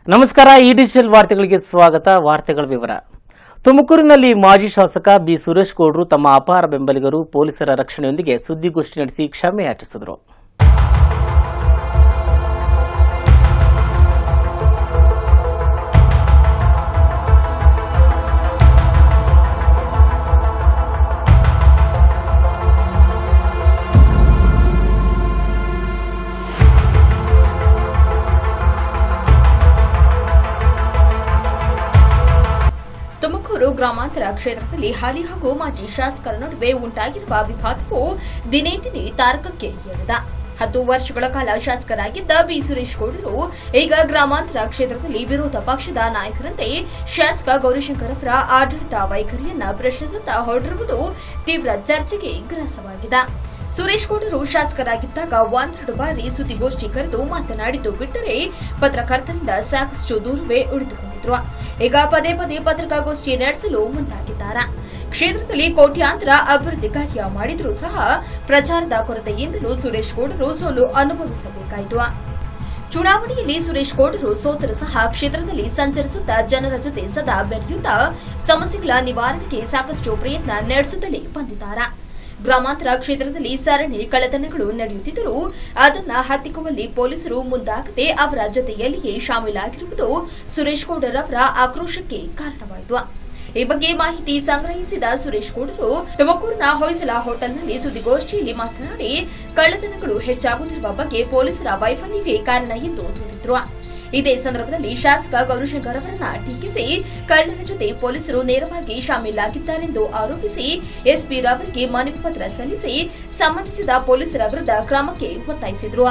ನಮಸ್ಕಾರ ಈ ಡಿಜಿಟಲ್ ವಾರ್ತೆಗಳಿಗೆ ಸ್ವಾಗತ ವಾರ್ತೆಗಳ ವಿವರ ತುಮಕೂರಿನಲ್ಲಿ ಮಾಜಿ ಶಾಸಕ ಬಿ ಸುರೇಶ್ ಗೌಡ್ರು ತಮ್ಮ ಅಪಾರ ಬೆಂಬಲಿಗರು ಪೊಲೀಸರ ರಕ್ಷಣೆಯೊಂದಿಗೆ ಸುದ್ದಿಗೋಷ್ಠಿ ನಡೆಸಿ ಕ್ಷಮೆ ಯಾಚಿಸಿದರು ತುಮಕೂರು ಗ್ರಾಮಾಂತರ ಕ್ಷೇತ್ರದಲ್ಲಿ ಹಾಲಿ ಹಾಗೂ ಮಾಜಿ ಶಾಸಕರ ನಡುವೆ ಉಂಟಾಗಿರುವ ವಿವಾದವು ದಿನೇ ದಿನೇ ತಾರಕಕ್ಕೆ ಏರಿದ ಹತ್ತು ವರ್ಷಗಳ ಕಾಲ ಶಾಸಕರಾಗಿದ್ದ ಬಿ ಸುರೇಶ್ ಗೌಡರು ಈಗ ಗ್ರಾಮಾಂತರ ಕ್ಷೇತ್ರದಲ್ಲಿ ವಿರೋಧ ಪಕ್ಷದ ನಾಯಕರಂತೆ ಶಾಸಕ ಗೌರಿಶಂಕರ್ ಅವರ ಆಡಳಿತ ವೈಖರಿಯನ್ನ ಪ್ರಶ್ನಿಸುತ್ತಾ ಹೊರಟಿರುವುದು ತೀವ್ರ ಚರ್ಚೆಗೆ ಗ್ರಾಸವಾಗಿದೆ ಸುರೇಶ್ ಗೌಡರು ಶಾಸಕರಾಗಿದ್ದಾಗ ಒಂದೆರಡು ಬಾರಿ ಸುದ್ದಿಗೋಷ್ಠಿ ಕರೆದು ಮಾತನಾಡಿದ್ದು ಬಿಟ್ಟರೆ ಪತ್ರಕರ್ತರಿಂದ ಸಾಕಷ್ಟು ದೂರವೇ ಉಳಿದುಕೊಂಡಿದ್ರು ಈಗ ಪದೇ ಪದೇ ಪತ್ರಿಕಾಗೋಷ್ಠಿ ನಡೆಸಲು ಮುಂದಾಗಿದ್ದಾರೆ ಕ್ಷೇತ್ರದಲ್ಲಿ ಕೋಟ್ಯಾಂತರ ಅಭಿವೃದ್ಧಿ ಕಾರ್ಯ ಮಾಡಿದರೂ ಸಹ ಪ್ರಚಾರದ ಕೊರತೆಯಿಂದಲೂ ಸುರೇಶ್ ಗೌಡರು ಸೋಲು ಅನುಭವಿಸಬೇಕಾಯಿತು ಚುನಾವಣೆಯಲ್ಲಿ ಸುರೇಶ್ ಗೌಡರು ಸೋತರೂ ಸಹ ಕ್ಷೇತ್ರದಲ್ಲಿ ಸಂಚರಿಸುತ್ತಾ ಜನರ ಜೊತೆ ಸದಾ ಬೆರೆಯುತ್ತಾ ಸಮಸ್ಯೆಗಳ ನಿವಾರಣೆಗೆ ಸಾಕಷ್ಟು ಪ್ರಯತ್ನ ನಡೆಸುತ್ತಲೇ ಬಂದಿದ್ದಾರೆ ಗ್ರಾಮಾಂತರ ಕ್ಷೇತ್ರದಲ್ಲಿ ಸರಣಿ ಕಳ್ಳತನಗಳು ನಡೆಯುತ್ತಿದ್ದರೂ ಅದನ್ನ ಹತ್ತಿಕ್ಕುವಲ್ಲಿ ಪೊಲೀಸರು ಮುಂದಾಗದೆ ಅವರ ಜೊತೆಯಲ್ಲಿಯೇ ಶಾಮೀಲಾಗಿರುವುದು ಸುರೇಶ್ ಗೌಡರ್ ಅವರ ಆಕ್ರೋಶಕ್ಕೆ ಕಾರಣವಾಯಿತು ಈ ಬಗ್ಗೆ ಮಾಹಿತಿ ಸಂಗ್ರಹಿಸಿದ ಸುರೇಶ್ ಗೌಡರು ತುಮಕೂರಿನ ಹೊಯ್ಸಲ ಹೋಟೆಲ್ನಲ್ಲಿ ಸುದ್ದಿಗೋಷ್ಠಿಯಲ್ಲಿ ಮಾತನಾಡಿ ಕಳ್ಳತನಗಳು ಹೆಚ್ಚಾಗುತ್ತಿರುವ ಬಗ್ಗೆ ಪೊಲೀಸರ ವೈಫಲ್ಯವೇ ಕಾರಣ ಎಂದು ದೂರಿದ್ರು ಇದೇ ಸಂದರ್ಭದಲ್ಲಿ ಶಾಸಕ ಗೌರಿಶಂಕರ್ ಅವರನ್ನ ಟೀಕಿಸಿ ಕಳ್ಳರ ಜೊತೆ ಪೊಲೀಸರು ನೇರವಾಗಿ ಶಾಮೀಲಾಗಿದ್ದಾರೆಂದು ಆರೋಪಿಸಿ ಎಸ್ಪಿ ರವರಿಗೆ ಮನವಿ ಪತ್ರ ಸಲ್ಲಿಸಿ ಸಂಬಂಧಿಸಿದ ಪೊಲೀಸರ ವಿರುದ್ಧ ಕ್ರಮಕ್ಕೆ ಒತ್ತಾಯಿಸಿದ್ರು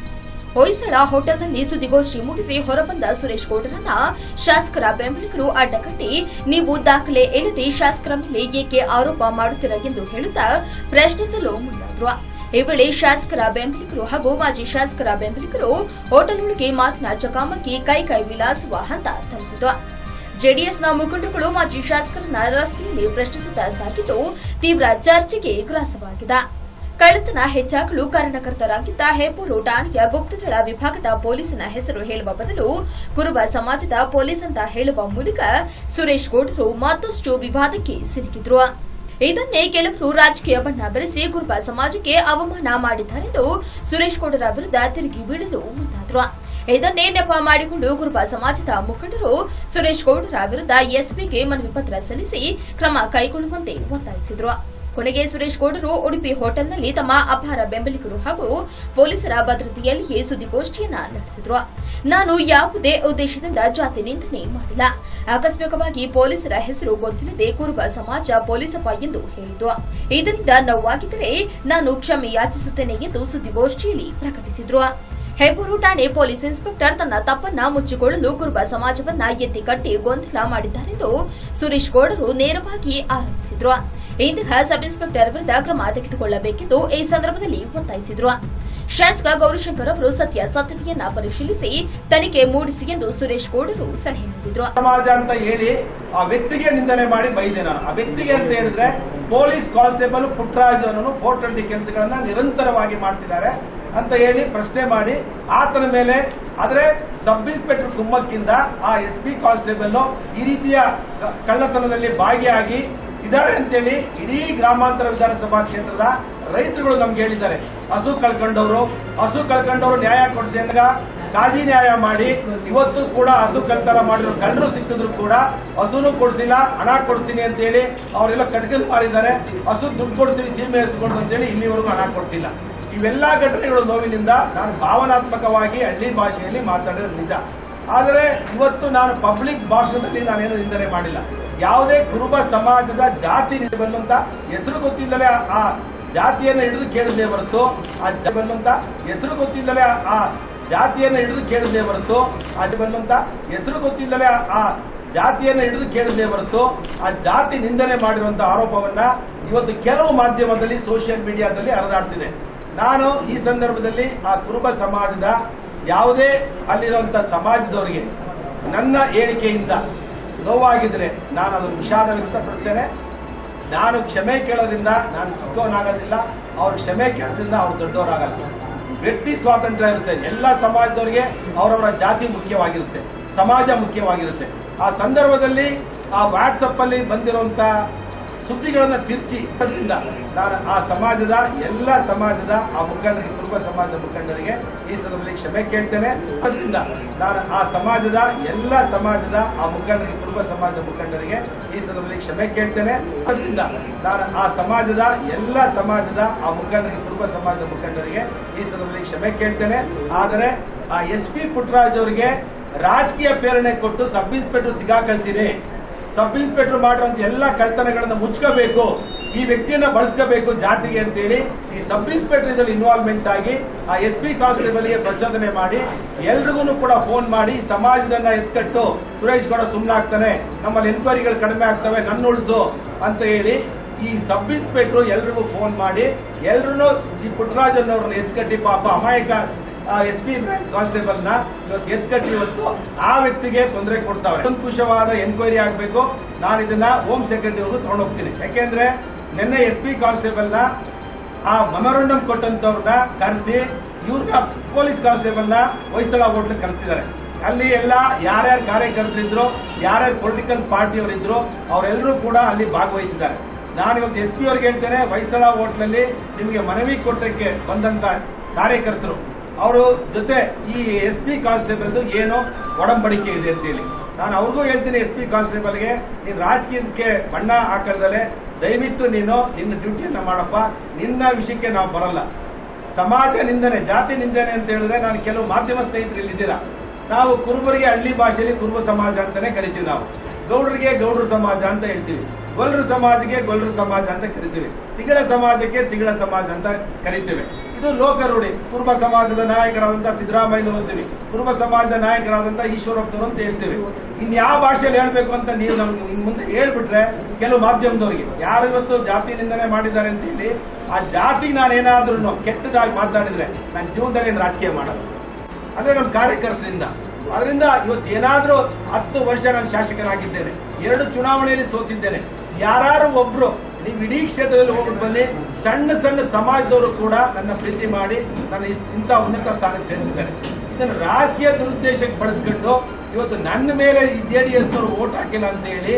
ಹೊಯ್ಸಳ ಹೋಟೆಲ್ನಲ್ಲಿ ಸುದ್ದಿಗೋಷ್ಠಿ ಮುಗಿಸಿ ಹೊರಬಂದ ಸುರೇಶ್ ಗೌಡರನ್ನ ಶಾಸಕರ ಬೆಂಬಲಿಗರು ಅಡ್ಡಗಟ್ಟಿ ನೀವು ದಾಖಲೆ ಇಲ್ಲದೆ ಶಾಸಕರ ಮೇಲೆ ಏಕೆ ಆರೋಪ ಮಾಡುತ್ತೀರಾ ಎಂದು ಹೇಳುತ್ತಾ ಪ್ರಶ್ನಿಸಲು ಮುಂದಾದ್ರು ಈ ವೇಳೆ ಶಾಸಕರ ಬೆಂಬಲಿಗರು ಹಾಗೂ ಮಾಜಿ ಶಾಸಕರ ಬೆಂಬಲಿಗರು ಹೋಟೆಲ್ ಒಳಗೆ ಮಾತಿನ ಚಕಾಮಕಿ ಕೈ ಕೈ ವಿಲಾಸುವ ಹಂತ ತಲುಪಿತು ಜೆಡಿಎಸ್ನ ಮುಖಂಡಗಳು ಮಾಜಿ ಶಾಸಕರನ್ನ ರಸ್ತೆಯಲ್ಲಿ ಪ್ರಶ್ನಿಸುತ್ತಾ ಸಾಗಿದ್ದು ತೀವ್ರ ಚರ್ಚೆಗೆ ಗ್ರಾಸವಾಗಿದೆ ಕಳ್ಳತನ ಹೆಚ್ಚಾಗಲು ಕಾರಣಕರ್ತರಾಗಿದ್ದ ಹೆಬ್ಬೂರು ಠಾಣೆಯ ಗುಪ್ತದಳ ವಿಭಾಗದ ಪೊಲೀಸನ ಹೆಸರು ಹೇಳುವ ಬದಲು ಕುರುಬ ಸಮಾಜದ ಪೊಲೀಸ್ ಅಂತ ಹೇಳುವ ಮೂಲಕ ಸುರೇಶ್ ಗೌಡರು ಮತ್ತಷ್ಟು ವಿವಾದಕ್ಕೆ ಸಿಲುಕಿದ್ರು ಇದನ್ನೇ ಕೆಲವರು ರಾಜಕೀಯ ಬಣ್ಣ ಬೆರೆಸಿ ಕುರುಬ ಸಮಾಜಕ್ಕೆ ಅವಮಾನ ಮಾಡಿದ್ದಾರೆಂದು ಸುರೇಶ್ ಗೌಡರ ವಿರುದ್ಧ ತಿರುಗಿ ಬೀಳಲು ಮುಂದಾದ್ರು ಇದನ್ನೇ ನೆಪ ಮಾಡಿಕೊಂಡು ಕುರುಬ ಸಮಾಜದ ಮುಖಂಡರು ಸುರೇಶ್ ಗೌಡರ ವಿರುದ್ಧ ಎಸ್ಪಿಗೆ ಮನವಿ ಪತ್ರ ಸಲ್ಲಿಸಿ ಕ್ರಮ ಕೈಗೊಳ್ಳುವಂತೆ ಒತ್ತಾಯಿಸಿದ್ರು ಕೊನೆಗೆ ಸುರೇಶ್ ಗೌಡರು ಉಡುಪಿ ಹೋಟೆಲ್ನಲ್ಲಿ ತಮ್ಮ ಅಪಾರ ಬೆಂಬಲಿಗರು ಹಾಗೂ ಪೊಲೀಸರ ಭದ್ರತೆಯಲ್ಲಿಯೇ ಸುದ್ದಿಗೋಷ್ಠಿಯನ್ನ ನಡೆಸಿದ್ರು ನಾನು ಯಾವುದೇ ಉದ್ದೇಶದಿಂದ ಜಾತಿ ನಿಂದನೆ ಮಾಡಿಲ್ಲ ಆಕಸ್ಮಿಕವಾಗಿ ಪೊಲೀಸರ ಹೆಸರು ಗೊತ್ತಿಲ್ಲದೆ ಕುರುಬ ಸಮಾಜ ಪೊಲೀಸಪ್ಪ ಎಂದು ಹೇಳಿದ್ದು ಇದರಿಂದ ನೋವಾಗಿದ್ದರೆ ನಾನು ಕ್ಷಮೆ ಯಾಚಿಸುತ್ತೇನೆ ಎಂದು ಸುದ್ದಿಗೋಷ್ಠಿಯಲ್ಲಿ ಪ್ರಕಟಿಸಿದ್ರು ಹೆಬ್ಬೂರು ಠಾಣೆ ಪೊಲೀಸ್ ಇನ್ಸ್ಪೆಕ್ಟರ್ ತನ್ನ ತಪ್ಪನ್ನ ಮುಚ್ಚಿಕೊಳ್ಳಲು ಕುರುಬ ಸಮಾಜವನ್ನ ಎತ್ತಿ ಕಟ್ಟಿ ಗೊಂದಲ ಮಾಡಿದ್ದಾರೆಂದು ಸುರೇಶ್ ಗೌಡರು ನೇರವಾಗಿ ಆರೋಪಿಸಿದ್ರು ಇಂತಹ ಸಬ್ ಇನ್ಸ್ಪೆಕ್ಟರ್ ವಿರುದ್ಧ ಕ್ರಮ ತೆಗೆದುಕೊಳ್ಳಬೇಕೆಂದು ಈ ಸಂದರ್ಭದಲ್ಲಿ ಒತ್ತಾಯಿಸಿದ್ರು ಶಾಸಕ ಗೌರಿಶಂಕರ್ ಅವರು ಸತ್ಯಾಸತ್ಯತೆಯನ್ನ ಪರಿಶೀಲಿಸಿ ತನಿಖೆ ಮೂಡಿಸಿ ಎಂದು ಸುರೇಶ್ ಗೌಡರು ಸಲಹೆ ನೀಡಿದ್ರು ಸಮಾಜ ಅಂತ ಹೇಳಿ ಆ ವ್ಯಕ್ತಿಗೆ ನಿಂದನೆ ಮಾಡಿ ಬೈದೆ ನಾನು ಆ ವ್ಯಕ್ತಿಗೆ ಅಂತ ಹೇಳಿದ್ರೆ ಪೊಲೀಸ್ ಕಾನ್ಸ್ಟೇಬಲ್ ಪುಟ್ಟರಾಜ್ ಅನ್ನೋನು ಫೋರ್ ಟ್ವೆಂಟಿ ಕೆಲಸಗಳನ್ನ ನಿರಂತರವಾಗಿ ಮಾಡ್ತಿದ್ದಾರೆ ಅಂತ ಹೇಳಿ ಪ್ರಶ್ನೆ ಮಾಡಿ ಆತನ ಮೇಲೆ ಆದ್ರೆ ಸಬ್ ಇನ್ಸ್ಪೆಕ್ಟರ್ ಕುಮ್ಮಕ್ಕಿಂದ ಆ ಎಸ್ ಪಿ ಕಾನ್ಸ್ಟೇಬಲ್ ಈ ರೀತಿಯ ಕ- ಕಳ್ಳತನದಲ್ಲಿ ಭಾಗಿಯಾಗಿ ಇದ್ದಾರೆ ಅಂತೇಳಿ ಇಡೀ ಗ್ರಾಮಾಂತರ ವಿಧಾನಸಭಾ ಕ್ಷೇತ್ರದ ರೈತರುಗಳು ನಮ್ಗೆ ಹೇಳಿದ್ದಾರೆ ಹಸು ಕಳ್ಕೊಂಡವರು ಹಸು ಕಳ್ಕೊಂಡವರು ನ್ಯಾಯ ಕೊಡಿಸಿ ಅಂದಾಗ ಕಾಜಿ ನ್ಯಾಯ ಮಾಡಿ ಇವತ್ತು ಕೂಡ ಹಸು ಕಳ್ತನ ಮಾಡಿರೋ ಕಳ್ಳರು ಸಿಕ್ಕಿದ್ರು ಕೂಡ ಹಸುನು ಕೊಡ್ಸಿಲ್ಲ ಹಣ ಕೊಡ್ತೀನಿ ಅಂತ ಹೇಳಿ ಅವರೆಲ್ಲ ಕಟ್ಕಲ್ ಮಾರಿದ್ದಾರೆ ಹಸು ದುಡ್ಡು ಕೊಡ್ತೀವಿ ಸೀಮೆ ಹಸ್ಕೊಂಡು ಅಂತೇಳಿ ಇಲ್ಲಿವರೆಗೂ ಹಣ ಕೊಡ್ಸಿಲ್ಲ ಇವೆಲ್ಲಾ ಘಟನೆಗಳು ನೋವಿನಿಂದ ನಾನು ಭಾವನಾತ್ಮಕವಾಗಿ ಹಳ್ಳಿ ಭಾಷೆಯಲ್ಲಿ ಮಾತಾಡಿರೋದು ನಿಜ ಆದರೆ ಇವತ್ತು ನಾನು ಪಬ್ಲಿಕ್ ಭಾಷಣದಲ್ಲಿ ನಾನೇನು ನಿಂದನೆ ಮಾಡಿಲ್ಲ ಯಾವುದೇ ಕುರುಬ ಸಮಾಜದ ಜಾತಿ ಬಲ್ಲಂತ ಹೆಸರು ಗೊತ್ತಿಲ್ಲದೆ ಆ- ಆ ಜಾತಿಯನ್ನು ಹಿಡಿದು ಕೇಳಿದೆ ಹೊರತು ಆ ಜ ಬಲ್ಲಂತ ಹೆಸರು ಗೊತ್ತಿಲ್ಲದೆ ಆ- ಆ ಜಾತಿಯನ್ನು ಹಿಡಿದು ಕೇಳಿದೆ ಹೊರತು ಆ ಜ ಬಲ್ಲಂತ ಹೆಸರು ಗೊತ್ತಿಲ್ಲದೆ ಆ- ಆ ಜಾತಿಯನ್ನು ಹಿಡಿದು ಕೇಳಿದೆ ಹೊರತು ಆ ಜಾತಿ ನಿಂದನೆ ಮಾಡಿರುವಂತ ಆರೋಪವನ್ನ ಇವತ್ತು ಕೆಲವು ಮಾಧ್ಯಮದಲ್ಲಿ ಸೋಷಿಯಲ್ ಮೀಡಿಯಾದಲ್ಲಿ ಹರಿದಾಡ್ತಿದೆ ನಾನು ಈ ಸಂದರ್ಭದಲ್ಲಿ ಆ ಕುರುಬ ಸಮಾಜದ ಯಾವುದೇ ಅಲ್ಲಿರುವಂತ ಸಮಾಜದವರಿಗೆ ನನ್ನ ಹೇಳಿಕೆಯಿಂದ ನೋವಾಗಿದ್ರೆ ನಾನು ಅದನ್ನು ವಿಷಾದ ವ್ಯಕ್ತಪಡುತ್ತೇನೆ ನಾನು ಕ್ಷಮೆ ಕೇಳೋದ್ರಿಂದ ನಾನು ಚಿಕ್ಕವನಾಗೋದಿಲ್ಲ ಅವ್ರು ಕ್ಷಮೆ ಕೇಳೋದ್ರಿಂದ ಅವ್ರು ದೊಡ್ಡವರಾಗಲ್ಲ ವ್ಯಕ್ತಿ ಸ್ವಾತಂತ್ರ್ಯ ಇರುತ್ತೆ ಎಲ್ಲ ಸಮಾಜದವರಿಗೆ ಅವರವರ ಜಾತಿ ಮುಖ್ಯವಾಗಿರುತ್ತೆ ಸಮಾಜ ಮುಖ್ಯವಾಗಿರುತ್ತೆ ಆ ಸಂದರ್ಭದಲ್ಲಿ ಆ ವಾಟ್ಸಪ್ ಅಲ್ಲಿ ಬಂದಿರುವಂತ ಸುದ್ದಿಗಳನ್ನ ತಿರ್ಚಿ ಅದರಿಂದ ನಾನು ಆ ಸಮಾಜದ ಎಲ್ಲ ಸಮಾಜದ ಆ ಮುಖಂಡರಿಗೆ ಕುರುಬ ಸಮಾಜದ ಮುಖಂಡರಿಗೆ ಈ ಸಂದರ್ಭದಲ್ಲಿ ಕ್ಷಮೆ ಕೇಳ್ತೇನೆ ಅದರಿಂದ ನಾನು ಆ ಸಮಾಜದ ಎಲ್ಲ ಸಮಾಜದ ಆ ಮುಖಂಡರಿಗೆ ಕುರುಬ ಸಮಾಜದ ಮುಖಂಡರಿಗೆ ಈ ಸಂದರ್ಭದಲ್ಲಿ ಕ್ಷಮೆ ಕೇಳ್ತೇನೆ ಅದರಿಂದ ನಾನು ಆ ಸಮಾಜದ ಎಲ್ಲ ಸಮಾಜದ ಆ ಮುಖಂಡರಿಗೆ ಕುರುಬ ಸಮಾಜದ ಮುಖಂಡರಿಗೆ ಈ ಸಂದರ್ಭದಲ್ಲಿ ಕ್ಷಮೆ ಕೇಳ್ತೇನೆ ಆದರೆ ಆ ಎಸ್ ಪಿ ಪುಟ್ಟರಾಜ್ ಅವರಿಗೆ ರಾಜಕೀಯ ಪ್ರೇರಣೆ ಕೊಟ್ಟು ಸಬ್ ಇನ್ಸ್ಪೆಕ್ಟರ್ ಸಿಗಾಕಳ್ತೀನಿ ಸಬ್ ಇನ್ಸ್ಪೆಕ್ಟರ್ ಮಾಡಿರುವಂತ ಎಲ್ಲ ಕಳ್ತನಗಳನ್ನ ಮುಚ್ಕೋಬೇಕು ಈ ವ್ಯಕ್ತಿಯನ್ನ ಬಳಸ್ಕೋಬೇಕು ಜಾತಿಗೆ ಅಂತೇಳಿ ಈ ಸಬ್ ಇನ್ಸ್ಪೆಕ್ಟರ್ ಇದರಲ್ಲಿ ಇನ್ವಾಲ್ವ್ಮೆಂಟ್ ಆಗಿ ಆ ಎಸ್ ಪಿ ಕಾನ್ಸ್ಟೇಬಲ್ಗೆ ಪ್ರಚೋದನೆ ಮಾಡಿ ಎಲ್ರಿಗೂ ಕೂಡ ಫೋನ್ ಮಾಡಿ ಸಮಾಜದನ್ನ ಎತ್ಕಟ್ಟು ಸುರೇಶ್ ಗೌಡ ಸುಮ್ಮನಾಗ್ತಾನೆ ನಮ್ಮಲ್ಲಿ ಎನ್ಕ್ವೈರಿಗಳು ಕಡಿಮೆ ಆಗ್ತವೆ ನನ್ನ ಉಳಿಸು ಅಂತ ಹೇಳಿ ಈ ಸಬ್ ಇನ್ಸ್ಪೆಕ್ಟರ್ ಎಲ್ರಿಗೂ ಫೋನ್ ಮಾಡಿ ಎಲ್ರು ಈ ಪುಟ್ಟರಾಜನ್ ಅವ್ರನ್ನ ಎತ್ಕಟ್ಟಿ ಪಾಪ ಅಮಾಯಕ ಎಸ್ ಪಿ ಬ್ರಾಂಚ್ ಕಾನ್ಸ್ಟೇಬಲ್ ನ ಇವತ್ತು ಎತ್ಕಟ್ಟಿ ಇವತ್ತು ಆ ವ್ಯಕ್ತಿಗೆ ತೊಂದರೆ ಕೊಡ್ತಾವೆ ಕುಶವಾದ ಎನ್ಕ್ವೈರಿ ಆಗಬೇಕು ನಾನು ಇದನ್ನ ಹೋಮ್ ಸೆಕ್ರೆಟರಿ ಅವರು ತಗೊಂಡೋಗ್ತೀನಿ ಯಾಕೆಂದ್ರೆ ನಿನ್ನೆ ಎಸ್ ಪಿ ಕಾನ್ಸ್ಟೇಬಲ್ ನ ಆ ಮೆಮೊರಂಡಮ್ ಕೊಟ್ಟಂತವ್ರನ್ನ ಕರೆಸಿ ಇವ್ರನ್ನ ಪೊಲೀಸ್ ಕಾನ್ಸ್ಟೇಬಲ್ ನ ಹೊಯ್ಸಳ ಹೋಟ್ಲ್ ಕರೆಸಿದ್ದಾರೆ ಅಲ್ಲಿ ಎಲ್ಲ ಯಾರ್ಯಾರು ಕಾರ್ಯಕರ್ತರಿದ್ರು ಯಾರ್ಯಾರು ಪೊಲಿಟಿಕಲ್ ಪಾರ್ಟಿಯವರಿದ್ರು ಅವರೆಲ್ಲರೂ ಕೂಡ ಅಲ್ಲಿ ಭಾಗವಹಿಸಿದ್ದಾರೆ ನಾನು ಇವತ್ತು ಎಸ್ ಪಿ ಅವ್ರಿಗೆ ಹೇಳ್ತೇನೆ ಹೊಯ್ಸಳ ಹೋಟ್ಲಲ್ಲಿ ನಿಮಗೆ ಮನವಿ ಕೊಟ್ಟಕ್ಕೆ ಬಂದಂತ ಕಾರ್ಯಕರ್ತರು ಅವರು ಜೊತೆ ಈ ಎಸ್ ಪಿ ಕಾನ್ಸ್ಟೇಬಲ್ ಏನು ಒಡಂಬಡಿಕೆ ಇದೆ ಅಂತೇಳಿ ನಾನು ಅವ್ರಿಗೂ ಹೇಳ್ತೀನಿ ಎಸ್ ಪಿ ಕಾನ್ಸ್ಟೇಬಲ್ಗೆ ನೀನು ರಾಜಕೀಯಕ್ಕೆ ಬಣ್ಣ ಹಾಕಳ್ದಲೆ ದಯವಿಟ್ಟು ನೀನು ನಿನ್ನ ಡ್ಯೂಟಿಯನ್ನ ಮಾಡಪ್ಪ ನಿನ್ನ ವಿಷಯಕ್ಕೆ ನಾವು ಬರಲ್ಲ ಸಮಾಜ ನಿಂದನೆ ಜಾತಿ ನಿಂದನೆ ಅಂತ ಹೇಳಿದ್ರೆ ನಾನು ಕೆಲವು ಮಾಧ್ಯಮ ಸ್ನೇಹಿತರು ಇಲ್ಲಿದ್ದೀರಾ ನಾವು ಕುರುಬರಿಗೆ ಹಳ್ಳಿ ಭಾಷೆಯಲ್ಲಿ ಕುರುಬ ಸಮಾಜ ಅಂತಾನೆ ಕರಿತೀವಿ ನಾವು ಗೌಡರಿಗೆ ಗೌಡ್ರ ಸಮಾಜ ಅಂತ ಹೇಳ್ತೀವಿ ಗೊಲ್ರ ಸಮಾಜಕ್ಕೆ ಗೊಲ್ರ ಸಮಾಜ ಅಂತ ಕರಿತೀವಿ ತಿಗಳ ಸಮಾಜಕ್ಕೆ ತಿಗಳ ಸಮಾಜ ಅಂತ ಕರಿತೀವಿ ಇದು ಲೋಕ ರೂಢಿ ಕುರುಬ ಸಮಾಜದ ನಾಯಕರಾದಂತಹ ಸಿದ್ದರಾಮಯ್ಯ ಅಂತೀವಿ ಕುರುಬ ಸಮಾಜದ ನಾಯಕರಾದಂತಹ ಈಶ್ವರಪ್ಪನವರು ಅಂತ ಹೇಳ್ತೀವಿ ಇನ್ ಯಾವ ಭಾಷೆಯಲ್ಲಿ ಹೇಳ್ಬೇಕು ಅಂತ ನೀವು ನಮ್ಗೆ ಇನ್ ಮುಂದೆ ಹೇಳ್ಬಿಟ್ರೆ ಕೆಲವು ಮಾಧ್ಯಮದವರಿಗೆ ಯಾರು ಇವತ್ತು ಜಾತಿ ನಿಂದನೆ ಮಾಡಿದ್ದಾರೆ ಅಂತ ಹೇಳಿ ಆ ಜಾತಿಗೆ ನಾನೇನಾದ್ರೂ ಕೆಟ್ಟದಾಗಿ ಮಾತಾಡಿದ್ರೆ ನನ್ನ ಜೀವನದಲ್ಲಿ ಏನು ರಾಜಕೀಯ ಮಾಡಲ್ಲ ಅಂದ್ರೆ ನಮ್ಮ ಕಾರ್ಯಕರ್ತರಿಂದ ಅದರಿಂದ ಇವತ್ತು ಏನಾದ್ರೂ ಹತ್ತು ವರ್ಷ ನಾನು ಶಾಸಕನಾಗಿದ್ದೇನೆ ಎರಡು ಚುನಾವಣೆಯಲ್ಲಿ ಸೋತಿದ್ದೇನೆ ಯಾರು ಒಬ್ರು ನೀವು ಇಡೀ ಕ್ಷೇತ್ರದಲ್ಲಿ ಹೋಗ್ಬಿಟ್ಟು ಬನ್ನಿ ಸಣ್ಣ ಸಣ್ಣ ಸಮಾಜದವರು ಕೂಡ ನನ್ನ ಪ್ರೀತಿ ಮಾಡಿ ನನ್ನ ಇಷ್ಟ್- ಇಂಥ ಉನ್ನತ ಸ್ಥಾನಕ್ಕೆ ಸೇರಿಸಿದ್ದಾರೆ ಇದನ್ನು ರಾಜಕೀಯ ದುರುದ್ದೇಶಕ್ಕೆ ಬಳಸ್ಕೊಂಡು ಇವತ್ತು ನನ್ನ ಮೇಲೆ ಜೆ ಡಿ ಎಸ್ನವರು ವೋಟ್ ಹಾಕಿಲ್ಲ ಅಂತ ಹೇಳಿ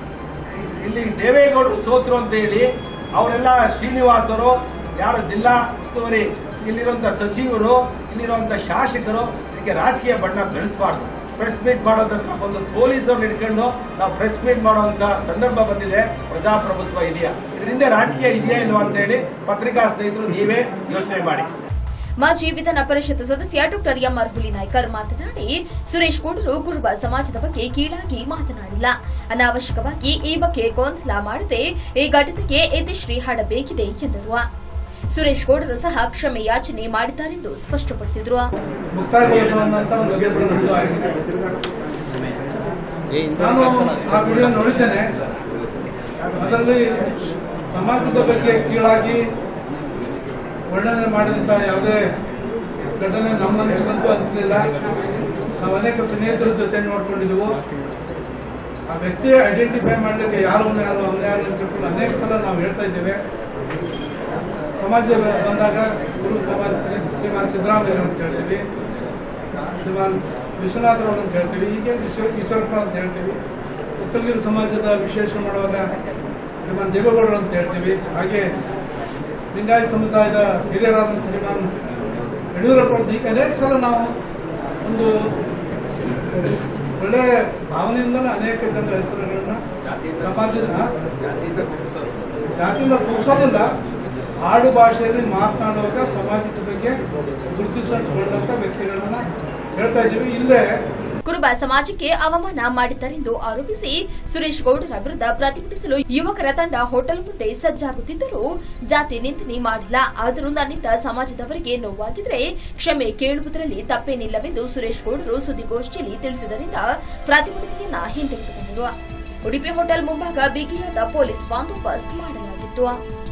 ಇಲ್ಲಿ ದೇವೇಗೌಡರು ಸೋತ್ರು ಅಂತ ಹೇಳಿ ಅವರೆಲ್ಲ ಶ್ರೀನಿವಾಸ್ ಅವರು ಯಾರು ಜಿಲ್ಲಾ ಉಸ್ತುವಾರಿ ಇಲ್ಲಿರುವಂತ ಸಚಿವರು ಇಲ್ಲಿರುವಂತ ಶಾಸಕರು ಇದಕ್ಕೆ ರಾಜಕೀಯ ಬಣ್ಣ ಬೆಳೆಸಬಾರ್ದು ಪ್ರೆಸ್ ಮೀಟ್ ಮಾಡೋದತ್ರ ಬಂದು ಪೊಲೀಸವ್ರನ್ನ ಹಿಡ್ಕೊಂಡು ನಾವು ಪ್ರೆಸ್ ಮೀಟ್ ಮಾಡುವಂತ ಸಂದರ್ಭ ಬಂದಿದೆ ಪ್ರಜಾಪ್ರಭುತ್ವ ಇದೆಯಾ ಇದರಿಂದ ರಾಜಕೀಯ ಇದೆಯಾ ಇಲ್ವಾ ಅಂತ ಹೇಳಿ ಪತ್ರಿಕಾ ಸ್ನೇಹಿತರು ನೀವೇ ಯೋಚನೆ ಮಾಡಿ ಮಾಜಿ ವಿಧಾನ ಪರಿಷತ್ ಸದಸ್ಯ ಡಾಕ್ಟರ್ ಎಂಆರ್ ಹುಲಿನಾಯ್ಕರ್ ಮಾತನಾಡಿ ಸುರೇಶ್ ಗೌಡರು ಕುರುಬ ಸಮಾಜದ ಬಗ್ಗೆ ಕೀಳಾಗಿ ಮಾತನಾಡಿಲ್ಲ ಅನಾವಶ್ಯಕವಾಗಿ ಈ ಬಗ್ಗೆ ಗೊಂದಲ ಮಾಡದೆ ಈ ಘಟನೆಗೆ ಇತಿಶ್ರೀ ಹಾಡಬೇಕಿದೆ ಎಂದರು ಸುರೇಶ್ ಗೌಡರು ಸಹ ಕ್ಷಮೆ ಯಾಚನೆ ಮಾಡಿದ್ದಾರೆಂದು ಸ್ಪಷ್ಟಪಡಿಸಿದರು ಮುಕ್ತಾಯಗೊಳಿಸುವಂತ ಒಂದು ವಿಜ್ಞಾಪನೆ ನಮ್ಮದು ಆಗಿದೆ ನಾನು ಆ ವಿಡಿಯೋ ನೋಡಿದ್ದೇನೆ ಅದರಲ್ಲಿ ಸಮಾಜದ ಬಗ್ಗೆ ಕೀಳಾಗಿ ವರ್ಣನೆ ಮಾಡಿದಂತ ಯಾವುದೇ ಘಟನೆ ನಮ್ಮ ಮನಸ್ಸಿಗಂತೂ ಅನಿಸಲಿಲ್ಲ ನಾವು ಅನೇಕ ಸ್ನೇಹಿತರ ಜೊತೆ ನೋಡ್ಕೊಂಡಿದ್ದೆವು ಆ ವ್ಯಕ್ತಿ ಐಡೆಂಟಿಫೈ ಮಾಡಲಿಕ್ಕೆ ಯಾರು ಅವ್ನು ಯಾರು ಅವನು ಯಾರು ಅಂತ ಹೇಳ್ಕೊಂಡು ಅನೇಕ ಸಲ ನಾವು ಹೇಳ್ತಾ ಇದ್ದೇವೆ ಸಮಾಜ ಬಂದಾಗ ಗುರು ಸಮಾಜ ಶ್ರೀ- ಶ್ರೀಮಾನ್ ಸಿದ್ದರಾಮಯ್ಯ ಅಂತ ಹೇಳ್ತೀವಿ ಶ್ರೀಮಾನ್ ವಿಶ್ವನಾಥರವರು ಅಂತ ಹೇಳ್ತೀವಿ ಹೀಗೆ ವಿಶ್ವ ಈಶ್ವರಪ್ಪ ಅಂತ ಹೇಳ್ತೀವಿ ಒಕ್ಕಲಿಗರ ಸಮಾಜದ ವಿಶೇಷ ಮಾಡುವಾಗ ಶ್ರೀಮಾನ್ ದೇವೇಗೌಡರು ಅಂತ ಹೇಳ್ತೀವಿ ಹಾಗೆ ಲಿಂಗಾಯತ ಸಮುದಾಯದ ಹಿರಿಯರಾದಂಥ ಶ್ರೀಮಾನ್ ಯಡಿಯೂರಪ್ಪ ಅಂತ ಹೀಗೆ ಅನೇಕ ಸಲ ನಾವು ಒಂದು ಒಳ್ಳೆ ಭಾವನೆಯಿಂದಲೇ ಅನೇಕ ಜನರ ಹೆಸರುಗಳನ್ನ ಸಮಾಜದ ಜಾತಿಯಿಂದ ಕೂರಿಸೋದಿಲ್ಲ ಆಡು ಭಾಷೆಯಲ್ಲಿ ಮಾತನಾಡುವಾಗ ಸಮಾಜದ ಬಗ್ಗೆ ಗುರುತಿಸಿಕೊಂಡಂತ ವ್ಯಕ್ತಿಗಳನ್ನ ಹೇಳ್ತಾ ಇದ್ದೀವಿ ಇಲ್ಲೇ ಕುರುಬ ಸಮಾಜಕ್ಕೆ ಅವಮಾನ ಮಾಡಿದ್ದಾರೆಂದು ಆರೋಪಿಸಿ ಸುರೇಶ್ ಗೌಡರ ವಿರುದ್ಧ ಪ್ರತಿಭಟಿಸಲು ಯುವಕರ ತಂಡ ಹೋಟೆಲ್ ಮುಂದೆ ಸಜ್ಜಾಗುತ್ತಿದ್ದರೂ ಜಾತಿ ನಿಂದನೆ ಮಾಡಿಲ್ಲ ಆದರೂ ನನ್ನಿಂದ ಸಮಾಜದವರಿಗೆ ನೋವಾಗಿದ್ರೆ ಕ್ಷಮೆ ಕೇಳುವುದರಲ್ಲಿ ತಪ್ಪೇನಿಲ್ಲವೆಂದು ಸುರೇಶ್ ಗೌಡರು ಸುದ್ದಿಗೋಷ್ಠಿಯಲ್ಲಿ ತಿಳಿಸಿದ್ದರಿಂದ ಪ್ರತಿಭಟನೆಯನ್ನ ಹಿಂತೆಗೆದುಕೊಂಡರು ಉಡುಪಿ ಹೋಟೆಲ್ ಮುಂಭಾಗ ಬಿಗಿಯಾದ ಪೊಲೀಸ್ ಬಂದೋಬಸ್ತ್ ಮಾಡಲಾಗಿತ್ತು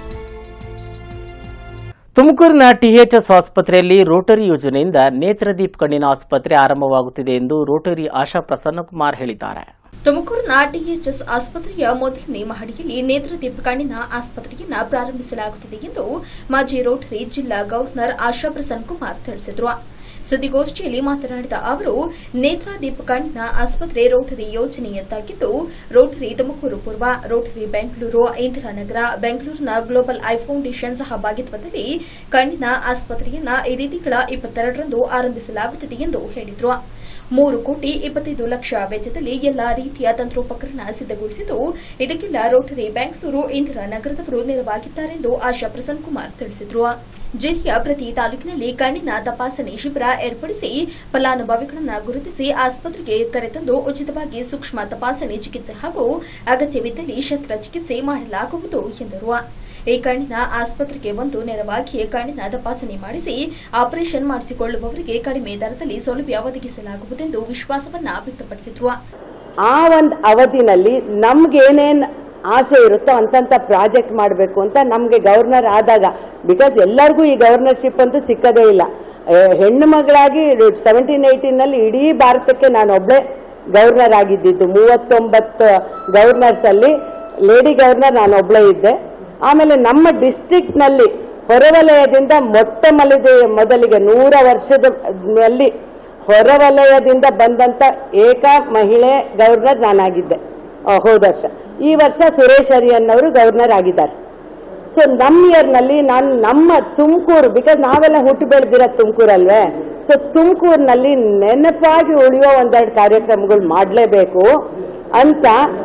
ತುಮಕೂರಿನ ಟಿಎಚ್ಎಸ್ ಆಸ್ಪತ್ರೆಯಲ್ಲಿ ರೋಟರಿ ಯೋಜನೆಯಿಂದ ನೇತ್ರದೀಪ್ ಕಣ್ಣಿನ ಆಸ್ಪತ್ರೆ ಆರಂಭವಾಗುತ್ತಿದೆ ಎಂದು ರೋಟರಿ ಆಶಾ ಪ್ರಸನ್ನಕುಮಾರ್ ಹೇಳಿದ್ದಾರೆ ತುಮಕೂರಿನ ಟಿಎಚ್ಎಸ್ ಆಸ್ಪತ್ರೆಯ ಮೊದಲನೇ ಮಹಡಿಯಲ್ಲಿ ನೇತ್ರದೀಪ ಕಣ್ಣಿನ ಆಸ್ಪತ್ರೆಯನ್ನ ಪ್ರಾರಂಭಿಸಲಾಗುತ್ತಿದೆ ಎಂದು ಮಾಜಿ ರೋಟರಿ ಜಿಲ್ಲಾ ಗವರ್ನರ್ ಆಶಾ ಪ್ರಸನ್ನ ಕುಮಾರ್ ತಿಳಿಸಿದರು ಸುದ್ದಿಗೋಷ್ಠಿಯಲ್ಲಿ ಮಾತನಾಡಿದ ಅವರು ನೇತ್ರಾದೀಪ್ ಕಣ್ಣಿನ ಆಸ್ಪತ್ರೆ ರೋಟರಿ ಯೋಜನೆಯದ್ದಾಗಿದ್ದು ರೋಟರಿ ತುಮಕೂರು ಪೂರ್ವ ರೋಟರಿ ಬೆಂಗಳೂರು ಇಂದಿರಾನಗರ ಬೆಂಗಳೂರಿನ ಗ್ಲೋಬಲ್ ಐ ಫೌಂಡೇಶನ್ ಸಹಭಾಗಿತ್ವದಲ್ಲಿ ಕಣ್ಣಿನ ಆಸ್ಪತ್ರೆಯನ್ನ ಇದೇ ತಿಂಗಳ ಇಪ್ಪತ್ತೆರಡರಂದು ಆರಂಭಿಸಲಾಗುತ್ತಿದೆ ಎಂದು ಹೇಳಿದರು ಮೂರು ಕೋಟಿ ಇಪ್ಪತ್ತೈದು ಲಕ್ಷ ವೆಚ್ಚದಲ್ಲಿ ಎಲ್ಲಾ ರೀತಿಯ ತಂತ್ರೋಪಕರಣ ಸಿದ್ದಗೊಳಿಸಿದ್ದು ಇದಕ್ಕೆಲ್ಲ ರೋಟರಿ ಬೆಂಗಳೂರು ಇಂದಿರಾನಗರದವರು ನೆರವಾಗಿದ್ದಾರೆಂದು ಆಶಾ ಪ್ರಸನ್ನ ಕುಮಾರ್ ತಿಳಿಸಿದರು ಜಿಲ್ಲೆಯ ಪ್ರತಿ ತಾಲೂಕಿನಲ್ಲಿ ಕಣ್ಣಿನ ತಪಾಸಣೆ ಶಿಬಿರ ಏರ್ಪಡಿಸಿ ಫಲಾನುಭವಿಗಳನ್ನು ಗುರುತಿಸಿ ಆಸ್ಪತ್ರೆಗೆ ಕರೆತಂದು ಉಚಿತವಾಗಿ ಸೂಕ್ಷ್ಮ ತಪಾಸಣೆ ಚಿಕಿತ್ಸೆ ಹಾಗೂ ಅಗತ್ಯವಿದ್ದಲ್ಲಿ ಶಸ್ತ್ರಚಿಕಿತ್ಸೆ ಮಾಡಲಾಗುವುದು ಎಂದರು ಈ ಕಣ್ಣಿನ ಆಸ್ಪತ್ರೆಗೆ ಒಂದು ನೆರವಾಗಿ ಕಣ್ಣಿನ ತಪಾಸಣೆ ಮಾಡಿಸಿ ಆಪರೇಷನ್ ಮಾಡಿಸಿಕೊಳ್ಳುವವರಿಗೆ ಕಡಿಮೆ ದರದಲ್ಲಿ ಸೌಲಭ್ಯ ಒದಗಿಸಲಾಗುವುದೆಂದು ವಿಶ್ವಾಸವನ್ನ ವ್ಯಕ್ತಪಡಿಸಿದ್ರು ಆ ಒಂದು ಅವಧಿನಲ್ಲಿ ನಮ್ಗೇನೇನ್ ಆಸೆ ಇರುತ್ತೋ ಅಂತಂತ ಪ್ರಾಜೆಕ್ಟ್ ಮಾಡಬೇಕು ಅಂತ ನಮಗೆ ಗವರ್ನರ್ ಆದಾಗ ಬಿಕಾಸ್ ಎಲ್ಲರಿಗೂ ಈ ಗವರ್ನರ್ಶಿಪ್ ಅಂತೂ ಸಿಕ್ಕದೇ ಇಲ್ಲ ಏ, ಹೆಣ್ಣು ಮಗಳಾಗಿ ಸೆವೆಂಟೀನ್ ಏಯ್ಟೀನಲ್ಲಿ ಇಡೀ ಭಾರತಕ್ಕೆ ನಾನು ಒಬ್ಳೆ ಗವರ್ನರ್ ಆಗಿದ್ದಿದ್ದು ಮೂವತ್ತೊಂಬತ್ತು ಗವರ್ನರ್ಸ್ ಅಲ್ಲಿ ಲೇಡಿ ಗವರ್ನರ್ ನಾನು ಒಬ್ಳೆ ಇದ್ದೆ ಆಮೇಲೆ ನಮ್ಮ ಡಿಸ್ಟ್ರಿಕ್ಟ್ನಲ್ಲಿ ಹೊರವಲಯದಿಂದ ಮೊಟ್ಟ ಮೊದಲಿಗೆ ಮೊದಲಿಗೆ ನೂರ ವರ್ಷದಲ್ಲಿ ಹೊರವಲಯದಿಂದ ಬಂದಂತ ಏಕ ಮಹಿಳೆ ಗವರ್ನರ್ ನಾನಾಗಿದ್ದೆ ಆ, ಹೋದ ವರ್ಷ ಈ ವರ್ಷ ಸುರೇಶ್ ಅರಿಯನ್ ಅವರು ಗವರ್ನರ್ ಆಗಿದ್ದಾರೆ ಸೊ ನಮ್ಮ ಇಯರ್ನಲ್ಲಿ ನಾನು ನಮ್ಮ ತುಮಕೂರು ಬಿಕಾಸ್ ನಾವೆಲ್ಲ ಹುಟ್ಟು ಬೆಳೆದಿರೋ ತುಮಕೂರಲ್ವೇ ಸೊ ತುಮಕೂರಿನಲ್ಲಿ ನೆನಪಾಗಿ ಉಳಿಯೋ ಒಂದೆರಡು ಕಾರ್ಯಕ್ರಮಗಳು ಮಾಡಲೇಬೇಕು ಅಂತ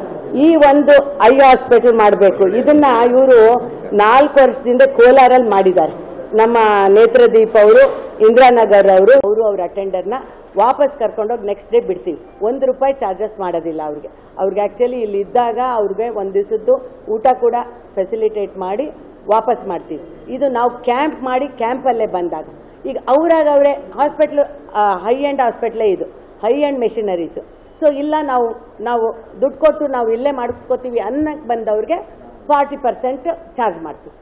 ಈ ಒಂದು ಐ ಹಾಸ್ಪಿಟಲ್ ಮಾಡಬೇಕು ಇದನ್ನ ಇವರು ನಾಲ್ಕು ವರ್ಷದಿಂದ ಕೋಲಾರಲ್ಲಿ ಮಾಡಿದ್ದಾರೆ ನಮ್ಮ ನೇತ್ರದೀಪ್ ಅವರು ಇಂದಿರಾನಗರ್ ಅವರು ಅವರು ಅವ್ರ ಅಟೆಂಡರ್ನ ವಾಪಸ್ ಕರ್ಕೊಂಡೋಗಿ ನೆಕ್ಸ್ಟ್ ಡೇ ಬಿಡ್ತೀವಿ ಒಂದು ರೂಪಾಯಿ ಚಾರ್ಜಸ್ ಮಾಡೋದಿಲ್ಲ ಅವ್ರಿಗೆ ಅವ್ರಿಗೆ ಆಕ್ಚುಲಿ ಇಲ್ಲಿ ಇದ್ದಾಗ ಅವ್ರಿಗೆ ಒಂದು ದಿವಸದ್ದು ಊಟ ಕೂಡ ಫೆಸಿಲಿಟೇಟ್ ಮಾಡಿ ವಾಪಸ್ ಮಾಡ್ತೀವಿ ಇದು ನಾವು ಕ್ಯಾಂಪ್ ಮಾಡಿ ಕ್ಯಾಂಪಲ್ಲೇ ಬಂದಾಗ ಈಗ ಅವ್ರಾಗ ಅವರೇ ಹಾಸ್ಪಿಟ್ಲ್ ಹೈ ಎಂಡ್ ಹಾಸ್ಪಿಟ್ಲೇ ಇದು ಹೈ ಎಂಡ್ ಮೆಷಿನರೀಸು ಸೊ ಇಲ್ಲ ನಾವು ನಾವು ದುಡ್ಡು ಕೊಟ್ಟು ನಾವು ಇಲ್ಲೇ ಮಾಡಿಸ್ಕೋತೀವಿ ಅನ್ನಕ್ಕೆ ಬಂದವ್ರಿಗೆ ಫಾರ್ಟಿ ಪರ್ಸೆಂಟ್ ಚಾರ್ಜ್ ಮಾಡ್ತೀವಿ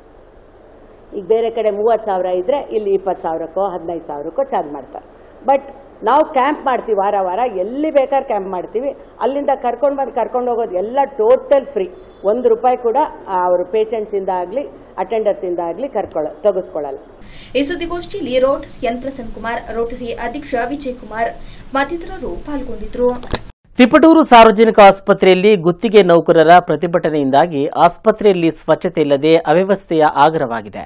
ಈಗ ಬೇರೆ ಕಡೆ ಮೂವತ್ತು ಸಾವಿರ ಇದ್ರೆ ಇಲ್ಲಿ ಇಪ್ಪತ್ತು ಸಾವಿರಕ್ಕೋ ಹದಿನೈದು ಸಾವಿರಕ್ಕೋ ಚಾರ್ಜ್ ಮಾಡ್ತಾರೆ ಬಟ್ ನಾವು ಕ್ಯಾಂಪ್ ಮಾಡ್ತೀವಿ ವಾರ ವಾರ ಎಲ್ಲಿ ಬೇಕಾದ್ರೆ ಕ್ಯಾಂಪ್ ಮಾಡ್ತೀವಿ ಅಲ್ಲಿಂದ ಕರ್ಕೊಂಡು ಬಂದು ಕರ್ಕೊಂಡು ಹೋಗೋದು ಎಲ್ಲ ಟೋಟಲ್ ಫ್ರೀ ಒಂದು ರೂಪಾಯಿ ಕೂಡ ಅವರು ಪೇಷಂಟ್ಸಿಂದ ಆಗಲಿ ಅಟೆಂಡರ್ಸಿಂದ ಆಗಲಿ ಕರ್ಕೊಳ್ಳ ತೆಗೆಸ್ಕೊಳ್ಳಲ್ಲ ಈ ಸುದ್ದಿಗೋಷ್ಠಿಯಲ್ಲಿ Rotary N Prasanna Kumar Rotary ಅಧ್ಯಕ್ಷ ವಿಜಯ್ ಕುಮಾರ್ ಮತ್ತಿತರರು ಪಾಲ್ಗೊಂಡಿದ್ದರು ತಿಪಟೂರು ಸಾರ್ವಜನಿಕ ಆಸ್ಪತ್ರೆಯಲ್ಲಿ ಗುತ್ತಿಗೆ ನೌಕರರ ಪ್ರತಿಭಟನೆಯಿಂದಾಗಿ ಆಸ್ಪತ್ರೆಯಲ್ಲಿ ಸ್ವಚ್ಛತೆ ಇಲ್ಲದೆ ಅವ್ಯವಸ್ಥೆಯ ಆಗರವಾಗಿದೆ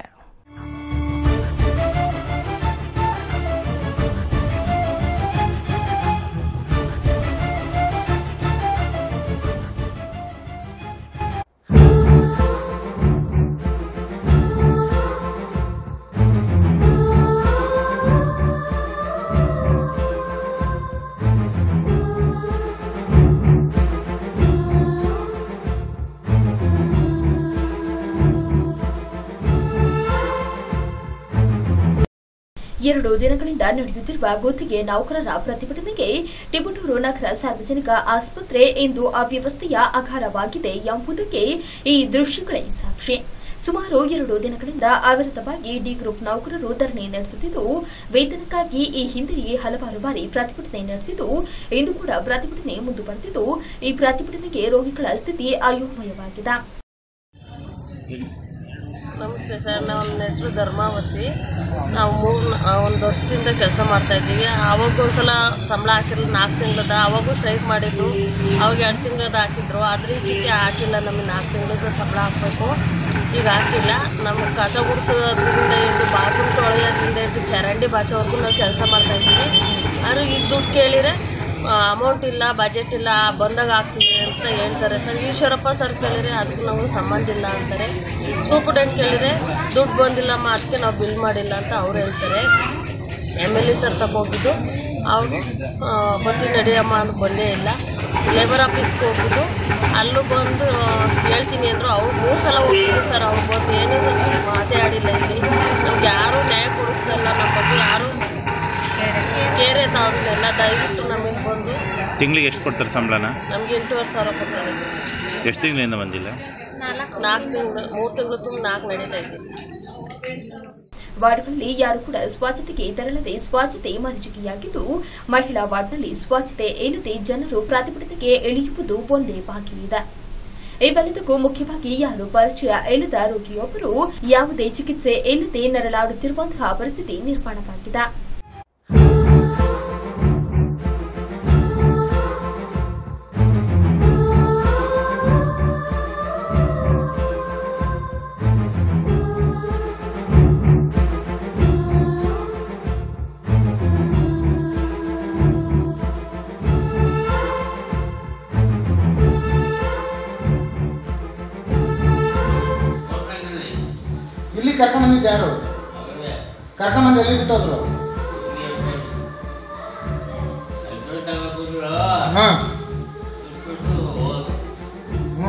ಎರಡು ದಿನಗಳಿಂದ ನಡೆಯುತ್ತಿರುವ ಗುತ್ತಿಗೆ ನೌಕರರ ಪ್ರತಿಭಟನೆಗೆ ಟಿಬಟೂರು ನಗರ ಸಾರ್ವಜನಿಕ ಆಸ್ಪತ್ರೆ ಇಂದು ಅವ್ಯವಸ್ಥೆಯ ಆಧಾರವಾಗಿದೆ ಎಂಬುದಕ್ಕೆ ಈ ದೃಶ್ಯಗಳೇ ಸಾಕ್ಷಿ ಸುಮಾರು ಎರಡು ದಿನಗಳಿಂದ ಅವಿರತವಾಗಿ ಡಿ ಗ್ರೂಪ್ ನೌಕರರು ಧರಣಿ ನಡೆಸುತ್ತಿದ್ದು ವೇತನಕ್ಕಾಗಿ ಈ ಹಿಂದೆಯೇ ಹಲವಾರು ಬಾರಿ ಪ್ರತಿಭಟನೆ ನಡೆಸಿದ್ದು ಇಂದು ಕೂಡ ಪ್ರತಿಭಟನೆ ಮುಂದುವರೆದಿದ್ದು ಈ ಪ್ರತಿಭಟನೆಗೆ ರೋಗಿಗಳ ಸ್ಥಿತಿ ಅಯೋಮಯವಾಗಿದೆ ನಮಸ್ತೆ ಸರ್ ನಮ್ಮ ಹೆಸರು ಧರ್ಮಾವತಿ ನಾವು ಮೂರು ಒಂದು ವರ್ಷದಿಂದ ಕೆಲಸ ಮಾಡ್ತಾ ಇದ್ದೀವಿ ಆವಾಗ ಒಂದ್ಸಲ ಸಂಬಳ ಹಾಕಿರಲಿಲ್ಲ ನಾಲ್ಕು ತಿಂಗಳದ ಅವಾಗೂ ಸ್ಟ್ರೈಕ್ ಮಾಡಿದ್ರು ಅವಾಗ ಎರಡು ತಿಂಗಳದ ಹಾಕಿದ್ರು ಅದ್ರ ಈಚೆಗೆ ಹಾಕಿಲ್ಲ ನಮಗೆ ನಾಲ್ಕು ತಿಂಗಳದ ಸಂಬಳ ಹಾಕಬೇಕು ಈಗ ಹಾಕಿಲ್ಲ ನಮಗೆ ಕಸ ಗುಡಿಸೋದ್ರಿಂದ ಹಿಡಿದು ಬಾತ್ರೂಮ್ ತೊಳೆಯೋದ್ರಿಂದ ಹಿಡಿದು ಚರಂಡಿ ಬಾಚೋವರೆಗೂ ನಾವು ಕೆಲಸ ಮಾಡ್ತಾ ಇದ್ದೀವಿ ಆದ್ರೆ ಈಗ ದುಡ್ಡು ಕೇಳಿದರೆ ಅಮೌಂಟ್ ಇಲ್ಲ ಬಜೆಟ್ ಇಲ್ಲ ಬಂದಾಗ ಆಗ್ತೀವಿ ಅಂತ ಹೇಳ್ತಾರೆ ಸರ್ ಈಶ್ವರಪ್ಪ ಸರ್ ಕೇಳಿದ್ರೆ ಅದಕ್ಕೆ ನಾವು ಸಂಬಂಧ ಇಲ್ಲ ಅಂತಾರೆ ಸೂಪರ್ಡೆಂಟ್ ಕೇಳಿದ್ರೆ ದುಡ್ಡು ಬಂದಿಲ್ಲಮ್ಮ ಅದಕ್ಕೆ ನಾವು ಬಿಲ್ ಮಾಡಿಲ್ಲ ಅಂತ ಅವ್ರು ಹೇಳ್ತಾರೆ ಎಮ್ ಎಲ್ ಎ ಸರ್ ತಗೋಗಿದ್ದು ಅವರು ಬತ್ತಿ ನಡಿಯಮ್ಮ ಅಂತ ಬಂದೇ ಇಲ್ಲ ಲೇಬರ್ ಆಫೀಸ್ಗೆ ಹೋಗಿದ್ದು ಅಲ್ಲೂ ಬಂದು ಹೇಳ್ತೀನಿ ಅಂದರು ಅವ್ರು ಮೂರು ಸಲ ಹೋಗಿದ್ದು ಸರ್ ಅವ್ರು ಬಂದು ಏನೂ ಮಾತೇ ಆಡಿಲ್ಲ ಇಲ್ಲಿ ನಮ್ಗೆ ಯಾರೂ ನ್ಯಾಯ ಕೊಡಿಸ್ತಾ ಇಲ್ಲ ನಮ್ಮ ಬಗ್ಗೆ ಯಾರೂ ಕೇರೆ ತಾವ್ರನ್ನೆಲ್ಲ ದಯವಿಟ್ಟು ನಮಗೆ ಬಂದು ತಿಂಗಳಿಗೆ ಎಷ್ಟು ಕೊಡ್ತಾರೆ ಸಂಬಳನ ನಮ್ಗೆ ಎಂಟೂವರೆ ಸಾವಿರ ಕೊಡ್ತಾರೆ ಎಷ್ಟು ತಿಂಗಳಿಂದ ಬಂದಿಲ್ಲ ನಾಲ್ಕು ತಿಂಗಳು ಮೂರು ತಿಂಗಳು ತುಂಬ ನಾಲ್ಕು ನಡೀತಾ ಇದೆ ಸರ್ ವಾರ್ಡ್ಗಳಲ್ಲಿ ಯಾರು ಕೂಡ ಸ್ವಚ್ಛತೆಗೆ ತೆರಳದೆ ಸ್ವಚ್ಛತೆ ಮರೀಚಿಕೆಯಾಗಿದ್ದು ಮಹಿಳಾ ವಾರ್ಡ್ನಲ್ಲಿ ಸ್ವಚ್ಛತೆ ಇಲ್ಲದೆ ಜನರು ಪ್ರತಿಭಟನೆಗೆ ಇಳಿಯುವುದು ಒಂದೇ ಬಾಕಿ ಇದೆ ಇವೆಲ್ಲದಕ್ಕೂ ಮುಖ್ಯವಾಗಿ ಯಾರು ಪರಿಚಯ ಇಲ್ಲದ ರೋಗಿಯೊಬ್ಬರು ಯಾವುದೇ ಚಿಕಿತ್ಸೆ ಇಲ್ಲದೆ ನರಳಾಡುತ್ತಿರುವಂತಹ ಪರಿಸ್ಥಿತಿ ನಿರ್ಮಾಣವಾಗಿದೆ ಇಲ್ಲಿಗೆ ಕರ್ಕೊಂಬಂದಿದ್ದು ಯಾರು ಕರ್ಕೊಂಬಂದು ಎಲ್ಲಿ ಬಿಟ್ಟೋದ್ರು ಹಾಂ ಹ್ಞೂ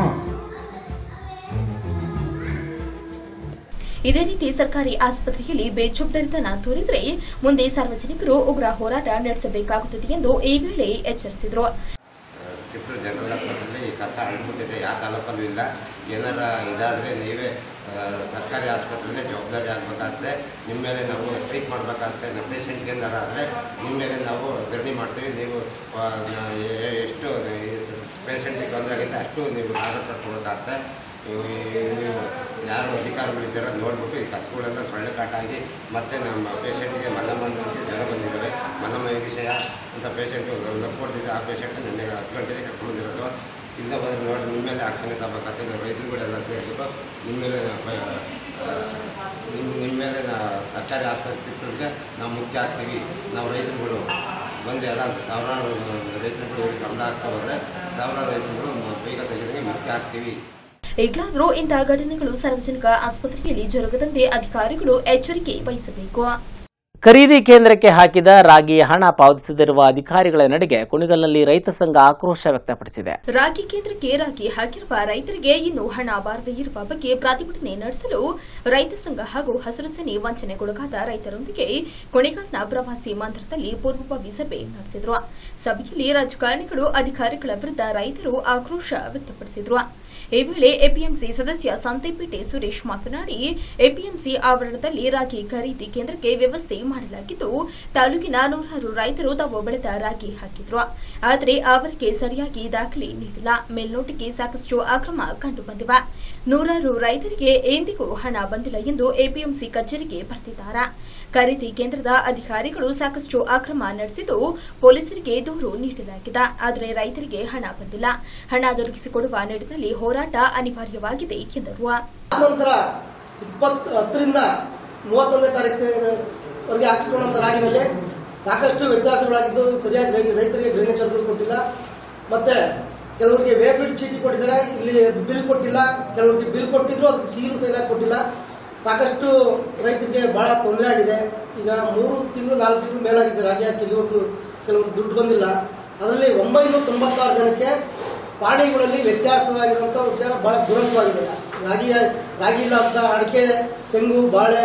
ಇದೇ ರೀತಿ ಸರ್ಕಾರಿ ಆಸ್ಪತ್ರೆಯಲ್ಲಿ ಬೇಜವಾಬ್ದಾರಿತನ ತೋರಿದರೆ ಮುಂದೆ ಸಾರ್ವಜನಿಕರು ಉಗ್ರ ಹೋರಾಟ ನಡೆಸಬೇಕಾಗುತ್ತದೆ ಎಂದು ಈ ವೇಳೆ ಎಚ್ಚರಿಸಿದರು ತಿಪ್ಪೂರು ಜನರಲ್ ಆಸ್ಪತ್ರೆಯಲ್ಲಿ ಕಸ ಅಳ್ಬಿಟ್ಟಿದೆ ಯಾವ ತಾಲೂಕಲ್ಲೂ ಇಲ್ಲ ಏನಾರ ಇದಾದರೆ ನೀವೇ ಆ, ಸರ್ಕಾರಿ ಆಸ್ಪತ್ರೆಯಲ್ಲೇ ಜವಾಬ್ದಾರಿ ಆಗಬೇಕಾಗುತ್ತೆ ನಿಮ್ಮ ಮೇಲೆ ನಾವು ಟ್ರೀಟ್ ಮಾಡಬೇಕಾಗುತ್ತೆ ನಮ್ಮ ಪೇಷಂಟ್ಗೆ ಏನಾರ ಆದರೆ ನಿಮ್ಮ ಮೇಲೆ ನಾವು ಧರಣಿ ಮಾಡ್ತೀವಿ ನೀವು ಆ, ನಾ- ಎ- ಎಷ್ಟು ಪೇಷಂಟಿಗೆ ತೊಂದರೆ ಆಗುತ್ತೆ ಅಷ್ಟು ನೀವು ಆರ್ಡರ್ ಕೊಡಬೇಕಾಗುತ್ತೆ ನೀವು ನೀವು ಯಾರು ಅಧಿಕಾರಿಗಳಿದ್ದೀರೋ ನೋಡ್ಬಿಟ್ಟು ಈ ಕಸಗಳೆಲ್ಲ ಸೊಳ್ಳೆ ಕಾಟಾಗಿ ಮತ್ತೆ ನಮ್ಮ ಪೇಷಂಟಿಗೆ ಮಲ್ಲಮ್ಮನಿಗೆ ಜ್ವರ ಬಂದಿದ್ದಾವೆ ಮಲ್ಲಮ್ಮ ವಿಷಯ ಅಂತ ಪೇಷಂಟು ಲಕ್ ಕೊಡ್ತಿದ್ದೆ ಆ ಪೇಷಂಟ್ ನಿನ್ನೆ ಹತ್ತು ಗಂಟೆಗೆ ಕರ್ಕೊಂಡ್ಬಂದಿರೋದು ಇಲ್ಲ ಬಂದರೆ ನೋಡಿ ನಿಮ್ಮ ಮೇಲೆ ಆಕ್ಷನ್ ತಗೋಬೇಕಾಗ್ತದೆ ನಾವು ರೈತರುಗಳೆಲ್ಲ ಸೇರಿಬಿಟ್ಟು ನಿಮ್ಮ ಮೇಲೆ ಪ- ಆ, ನಿಮ್ಮ ನಿಮ್ಮ ಮೇಲೆ ನಾ ಸರ್ಕಾರಿ ಆಸ್ಪತ್ರೆಗಳಿಗೆ ನಾವು ಮುಖ್ಯ ಆಗ್ತೀವಿ ನಾವು ರೈತರುಗಳು ಬಂದು ಎಲ್ಲ ಸಾವಿರಾರು ರೈತರುಗಳು ಇವ್ರಿಗೆ ಸಂಬಳ ಆಗ್ತಾ ಹೋದರೆ ಸಾವಿರಾರು ರೈತರುಗಳು ಬೇಗ ತೆಗೆದಂಗೆ ಮುಖ್ಯ ಆಗ್ತೀವಿ ಈಗಲಾದರೂ ಇಂತಹ ಘಟನೆಗಳು ಸಾರ್ವಜನಿಕ ಆಸ್ಪತ್ರೆಯಲ್ಲಿ ಜರುಗದಂತೆ ಅಧಿಕಾರಿಗಳು ಎಚ್ಚರಿಕೆ ವಹಿಸಬೇಕು ಖರೀದಿ ಕೇಂದ್ರಕ್ಕೆ ಹಾಕಿದ ರಾಗಿ ಹಣ ಪಾವತಿಸದಿರುವ ಅಧಿಕಾರಿಗಳ ನಡೆಗೆ ಕುಣಿಗಲ್ನಲ್ಲಿ ರೈತ ಸಂಘ ಆಕ್ರೋಶ ವ್ಯಕ್ತಪಡಿಸಿದೆ ರಾಗಿ ಕೇಂದ್ರಕ್ಕೆ ರಾಗಿ ಹಾಕಿರುವ ರೈತರಿಗೆ ಇನ್ನೂ ಹಣ ಬಾರದೇ ಇರುವ ಬಗ್ಗೆ ಪ್ರತಿಭಟನೆ ನಡೆಸಲು ರೈತ ಸಂಘ ಹಾಗೂ ಹಸಿರು ಸೇನೆ ವಂಚನೆಗೊಳಗಾದ ರೈತರೊಂದಿಗೆ ಕೊನೆಗಾಲ್ನ ಪ್ರವಾಸಿ ಮಂದಿರದಲ್ಲಿ ಪೂರ್ವಭಾವಿ ಸಭೆ ನಡೆಸಿದ್ರು ಸಭೆಯಲ್ಲಿ ರಾಜಕಾರಣಿಗಳು ಅಧಿಕಾರಿಗಳ ವಿರುದ್ಧ ರೈತರು ಆಕ್ರೋಶ ವ್ಯಕ್ತಪಡಿಸಿದ್ರು ಈ ವೇಳೆ ಎಪಿಎಂಸಿ ಸದಸ್ಯ ಸಂತೆಪೇಟೆ ಸುರೇಶ್ ಮಾತನಾಡಿ ಎಪಿಎಂಸಿ ಆವರಣದಲ್ಲಿ ರಾಗಿ ಖರೀದಿ ಕೇಂದ್ರಕ್ಕೆ ವ್ಯವಸ್ಥೆ ಮಾಡಲಾಗಿದ್ದು ತಾಲೂಕಿನ ನೂರಾರು ರೈತರು ತಾವು ಬೆಳೆದ ರಾಗಿ ಹಾಕಿದ್ರು ಆದರೆ ಅವರಿಗೆ ಸರಿಯಾಗಿ ದಾಖಲೆ ನೀಡಿಲ್ಲ ಮೇಲ್ನೋಟಕ್ಕೆ ಸಾಕಷ್ಟು ಅಕ್ರಮ ಕಂಡುಬಂದಿವೆ ನೂರಾರು ರೈತರಿಗೆ ಎಂದಿಗೂ ಹಣ ಬಂದಿಲ್ಲ ಎಂದು ಎಪಿಎಂಸಿ ಕಚೇರಿಗೆ ಬರೆದಿದ್ದಾರೆ ಖರೀದಿ ಕೇಂದ್ರದ ಅಧಿಕಾರಿಗಳು ಸಾಕಷ್ಟು ಅಕ್ರಮ ನಡೆಸಿದ್ದು ಪೊಲೀಸರಿಗೆ ದೂರು ನೀಡಲಾಗಿದೆ ಆದರೆ ರೈತರಿಗೆ ಹಣ ಬಂದಿಲ್ಲ ಹಣ ದೊರಕಿಸಿಕೊಡುವ ನಿಟ್ಟಿನಲ್ಲಿ ಹೋರಾಟ ಅನಿವಾರ್ಯವಾಗಿದೆ ಎಂದರು ನಂತರ ಇಪ್ಪತ್ತು ಹತ್ತರಿಂದ ಮೂವತ್ತೊಂದನೇ ತಾರೀಕಿನವರೆಗೆ ಹಾಕಿಸಿಕೊಂಡಂತ ರಾಗಿನಲ್ಲಿ ಸಾಕಷ್ಟು ವ್ಯತ್ಯಾಸಗಳಾಗಿದ್ದು ಸರಿಯಾಗಿ ರೈ- ರೈತರಿಗೆ ಡ್ರೈನೇಜ್ ಚಾರ್ಜ್ ಕೊಟ್ಟಿಲ್ಲ ಮತ್ತೆ ಕೆಲವರಿಗೆ ವೇಬಿಡ್ ಚೀಟಿ ಕೊಟ್ಟಿದ್ದಾರೆ ಇಲ್ಲಿ ಬಿಲ್ ಕೊಟ್ಟಿಲ್ಲ ಕೆಲವರಿಗೆ ಬಿಲ್ ಕೊಟ್ಟಿದ್ರು ಅದಕ್ಕೆ ಸೀಲು ಸರಿಯಾಗಿ ಕೊಟ್ಟಿಲ್ಲ ಸಾಕಷ್ಟು ರೈತರಿಗೆ ಬಹಳ ತೊಂದರೆ ಆಗಿದೆ ಈಗ ಮೂರು ತಿಂಗಳು ನಾಲ್ಕು ತಿಂಗಳು ಮೇಲಾಗಿದೆ ರಾಗಿ ಹಾಕಿ ಇಲ್ಲಿವರೆಗೂ ಕೆಲವರು ದುಡ್ಡು ಬಂದಿಲ್ಲ ಅದರಲ್ಲಿ ಒಂಬೈನೂರ ತೊಂಬತ್ತಾರು ಜನಕ್ಕೆ ಪಾಣಿಗಳಲ್ಲಿ ವ್ಯತ್ಯಾಸವಾಗಿರುವಂಥ ವಿಚಾರ ಬಹಳ ದುರಂತವಾಗಿದೆ ರಾಗಿ ರಾಗಿ ಇಲ್ಲ ಅಂತ ಅಡಿಕೆ ತೆಂಗು ಬಾಳೆ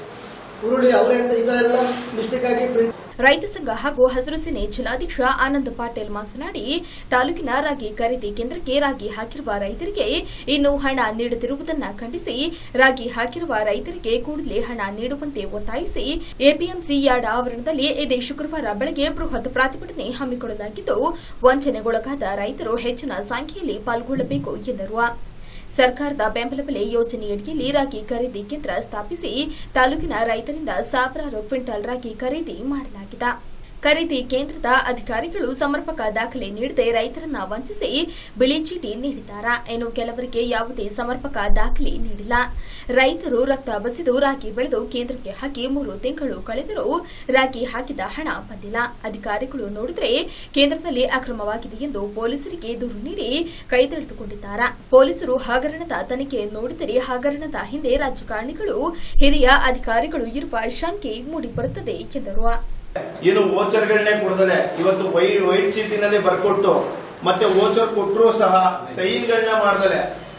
ಹುರುಳಿ ಅವರೇ ಅಂತ ಇದರೆಲ್ಲ ಮಿಸ್ಟೇಕ್ ಆಗಿ ಪ್ರಿಂಟ್ ರೈತ ಸಂಘ ಹಾಗೂ ಹಸಿರು ಸೇನೆ ಜಿಲ್ಲಾಧ್ಯಕ್ಷ ಆನಂದ್ ಪಾಟೀಲ್ ಮಾತನಾಡಿ ತಾಲೂಕಿನ ರಾಗಿ ಖರೀದಿ ಕೇಂದ್ರಕ್ಕೆ ರಾಗಿ ಹಾಕಿರುವ ರೈತರಿಗೆ ಇನ್ನು ಹಣ ನೀಡುತ್ತಿರುವುದನ್ನು ಖಂಡಿಸಿ ರಾಗಿ ಹಾಕಿರುವ ರೈತರಿಗೆ ಕೂಡಲೇ ಹಣ ನೀಡುವಂತೆ ಒತ್ತಾಯಿಸಿ ಎಪಿಎಂಸಿ ಯಾರ್ಡ್ ಆವರಣದಲ್ಲಿ ಇದೇ ಶುಕ್ರವಾರ ಬೆಳಗ್ಗೆ ಬೃಹತ್ ಪ್ರತಿಭಟನೆ ಹಮ್ಮಿಕೊಳ್ಳಲಾಗಿದ್ದು ವಂಚನೆಗೊಳಗಾದ ರೈತರು ಹೆಚ್ಚಿನ ಸಂಖ್ಯೆಯಲ್ಲಿ ಪಾಲ್ಗೊಳ್ಳಬೇಕು ಎಂದರು ಸರ್ಕಾರದ ಬೆಂಬಲ ಬೆಲೆ ಯೋಜನೆಯಡಿಯಲ್ಲಿ ರಾಗಿ ಖರೀದಿ ಕೇಂದ್ರ ಸ್ಥಾಪಿಸಿ ತಾಲೂಕಿನ ರೈತರಿಂದ ಸಾವಿರಾರು ಕ್ವಿಂಟಾಲ್ ರಾಗಿ ಖರೀದಿ ಮಾಡಲಾಗಿದೆ ಖರೀದಿ ಕೇಂದ್ರದ ಅಧಿಕಾರಿಗಳು ಸಮರ್ಪಕ ದಾಖಲೆ ನೀಡದೆ ರೈತರನ್ನ ವಂಚಿಸಿ ಬಿಳಿ ಚೀಟಿ ನೀಡಿದ್ದಾರೆ ಇನ್ನು ಕೆಲವರಿಗೆ ಯಾವುದೇ ಸಮರ್ಪಕ ದಾಖಲೆ ನೀಡಿಲ್ಲ ರೈತರು ರಕ್ತ ಬಸಿದು ರಾಗಿ ಬೆಳೆದು ಕೇಂದ್ರಕ್ಕೆ ಹಾಕಿ ಮೂರು ತಿಂಗಳು ಕಳೆದರೂ ರಾಗಿ ಹಾಕಿದ ಹಣ ಬಂದಿಲ್ಲ ಅಧಿಕಾರಿಗಳು ನೋಡಿದ್ರೆ ಕೇಂದ್ರದಲ್ಲಿ ಅಕ್ರಮವಾಗಿದೆ ಎಂದು ಪೊಲೀಸರಿಗೆ ದೂರು ನೀಡಿ ಕೈ ತೆಗೆದುಕೊಂಡಿದ್ದಾರೆ ಪೊಲೀಸರು ಹಗರಣದ ತನಿಖೆ ನೋಡಿದರೆ ಹಗರಣದ ಹಿಂದೆ ರಾಜಕಾರಣಿಗಳು ಹಿರಿಯ ಅಧಿಕಾರಿಗಳು ಇರುವ ಶಂಕೆ ಮೂಡಿಬರುತ್ತದೆ ಎಂದರು ಏನು ವೋಚರ್ಗಳನ್ನೇ ಕೊಡದಲೆ ಇವತ್ತು ವೈ ವೈಟ್ ಚೀಟಿನಲ್ಲಿ ಬರ್ಕೊಟ್ಟು ಮತ್ತೆ ವೋಚರ್ ಕೊಟ್ಟರೂ ಸಹ ಸೈನ್ಗಳನ್ನ ಮಾಡ್ದಲೆ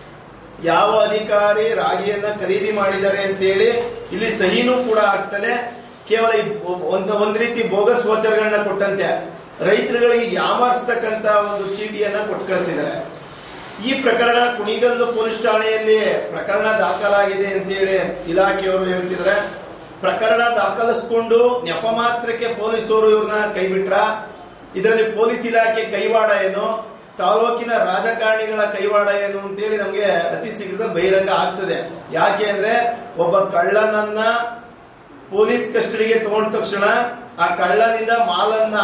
ಯಾವ ಅಧಿಕಾರಿ ರಾಗಿಯನ್ನ ಖರೀದಿ ಮಾಡಿದ್ದಾರೆ ಅಂತೇಳಿ ಇಲ್ಲಿ ಸಹಿನೂ ಕೂಡ ಆಗ್ತದೆ ಕೇವಲ ಈ ಒಂದು ಒಂದ್ ರೀತಿ ಬೋಗಸ್ ವೋಚರ್ಗಳನ್ನ ಕೊಟ್ಟಂತೆ ರೈತರುಗಳಿಗೆ ಯಾಮಾರಿಸ್ತಕ್ಕಂತ ಒಂದು ಚೀಟಿಯನ್ನ ಕೊಟ್ಟು ಕಳಿಸಿದ್ದಾರೆ ಈ ಪ್ರಕರಣ ಕುಣಿಗಲ್ಲು ಪೊಲೀಸ್ ಠಾಣೆಯಲ್ಲಿ ಪ್ರಕರಣ ದಾಖಲಾಗಿದೆ ಅಂತೇಳಿ ಇಲಾಖೆಯವರು ಹೇಳ್ತಿದ್ರೆ ಪ್ರಕರಣ ದಾಖಲಿಸಿಕೊಂಡು ನೆಪ ಮಾತ್ರಕ್ಕೆ ಪೊಲೀಸರು ಇವ್ರನ್ನ ಕೈಬಿಟ್ರ ಇದರಲ್ಲಿ ಪೊಲೀಸ್ ಇಲಾಖೆ ಕೈವಾಡ ಏನು ತಾಲೂಕಿನ ರಾಜಕಾರಣಿಗಳ ಕೈವಾಡ ಏನು ಅಂತೇಳಿ ನಮಗೆ ಅತಿ ಶೀಘ್ರ ಬಹಿರಂಗ ಆಗ್ತದೆ ಯಾಕೆ ಅಂದ್ರೆ ಒಬ್ಬ ಕಳ್ಳನನ್ನ ಪೊಲೀಸ್ ಕಸ್ಟಡಿಗೆ ತಗೊಂಡ ತಕ್ಷಣ ಆ ಕಳ್ಳನಿಂದ ಮಾಲನ್ನ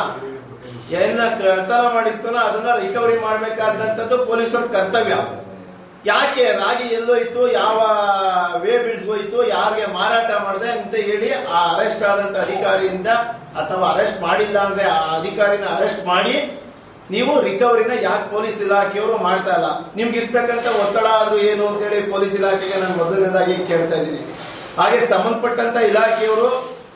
ಏನ ಕಳ್ತನ ಮಾಡಿರ್ತಾನೋ ಅದನ್ನ ರಿಕವರಿ ಮಾಡಬೇಕಾದಂಥದ್ದು ಪೊಲೀಸರ ಕರ್ತವ್ಯ ಯಾಕೆ ರಾಗಿ ಎಲ್ಲೋಯ್ತು ಯಾವ ವೇ ಬಿಡಿಸ್ಬೋಯ್ತು ಯಾರಿಗೆ ಮಾರಾಟ ಮಾಡಿದೆ ಅಂತ ಹೇಳಿ ಆ ಅರೆಸ್ಟ್ ಆದಂತ ಅಧಿಕಾರಿಯಿಂದ ಅಥವಾ ಅರೆಸ್ಟ್ ಮಾಡಿಲ್ಲ ಅಂದ್ರೆ ಆ ಅಧಿಕಾರಿನ ಅರೆಸ್ಟ್ ಮಾಡಿ ನೀವು ರಿಕವರಿನ ಯಾಕೆ ಪೊಲೀಸ್ ಇಲಾಖೆಯವರು ಮಾಡ್ತಾ ಇಲ್ಲ ನಿಮ್ಗೆ ಇರ್ತಕ್ಕಂಥ ಒತ್ತಡ ಆದ್ರೂ ಏನು ಅಂತೇಳಿ ಪೊಲೀಸ್ ಇಲಾಖೆಗೆ ನಾನು ಮೊದಲನೇದಾಗಿ ಕೇಳ್ತಾ ಇದ್ದೀನಿ ಹಾಗೆ ಸಂಬಂಧಪಟ್ಟಂತ ಇಲಾಖೆಯವರು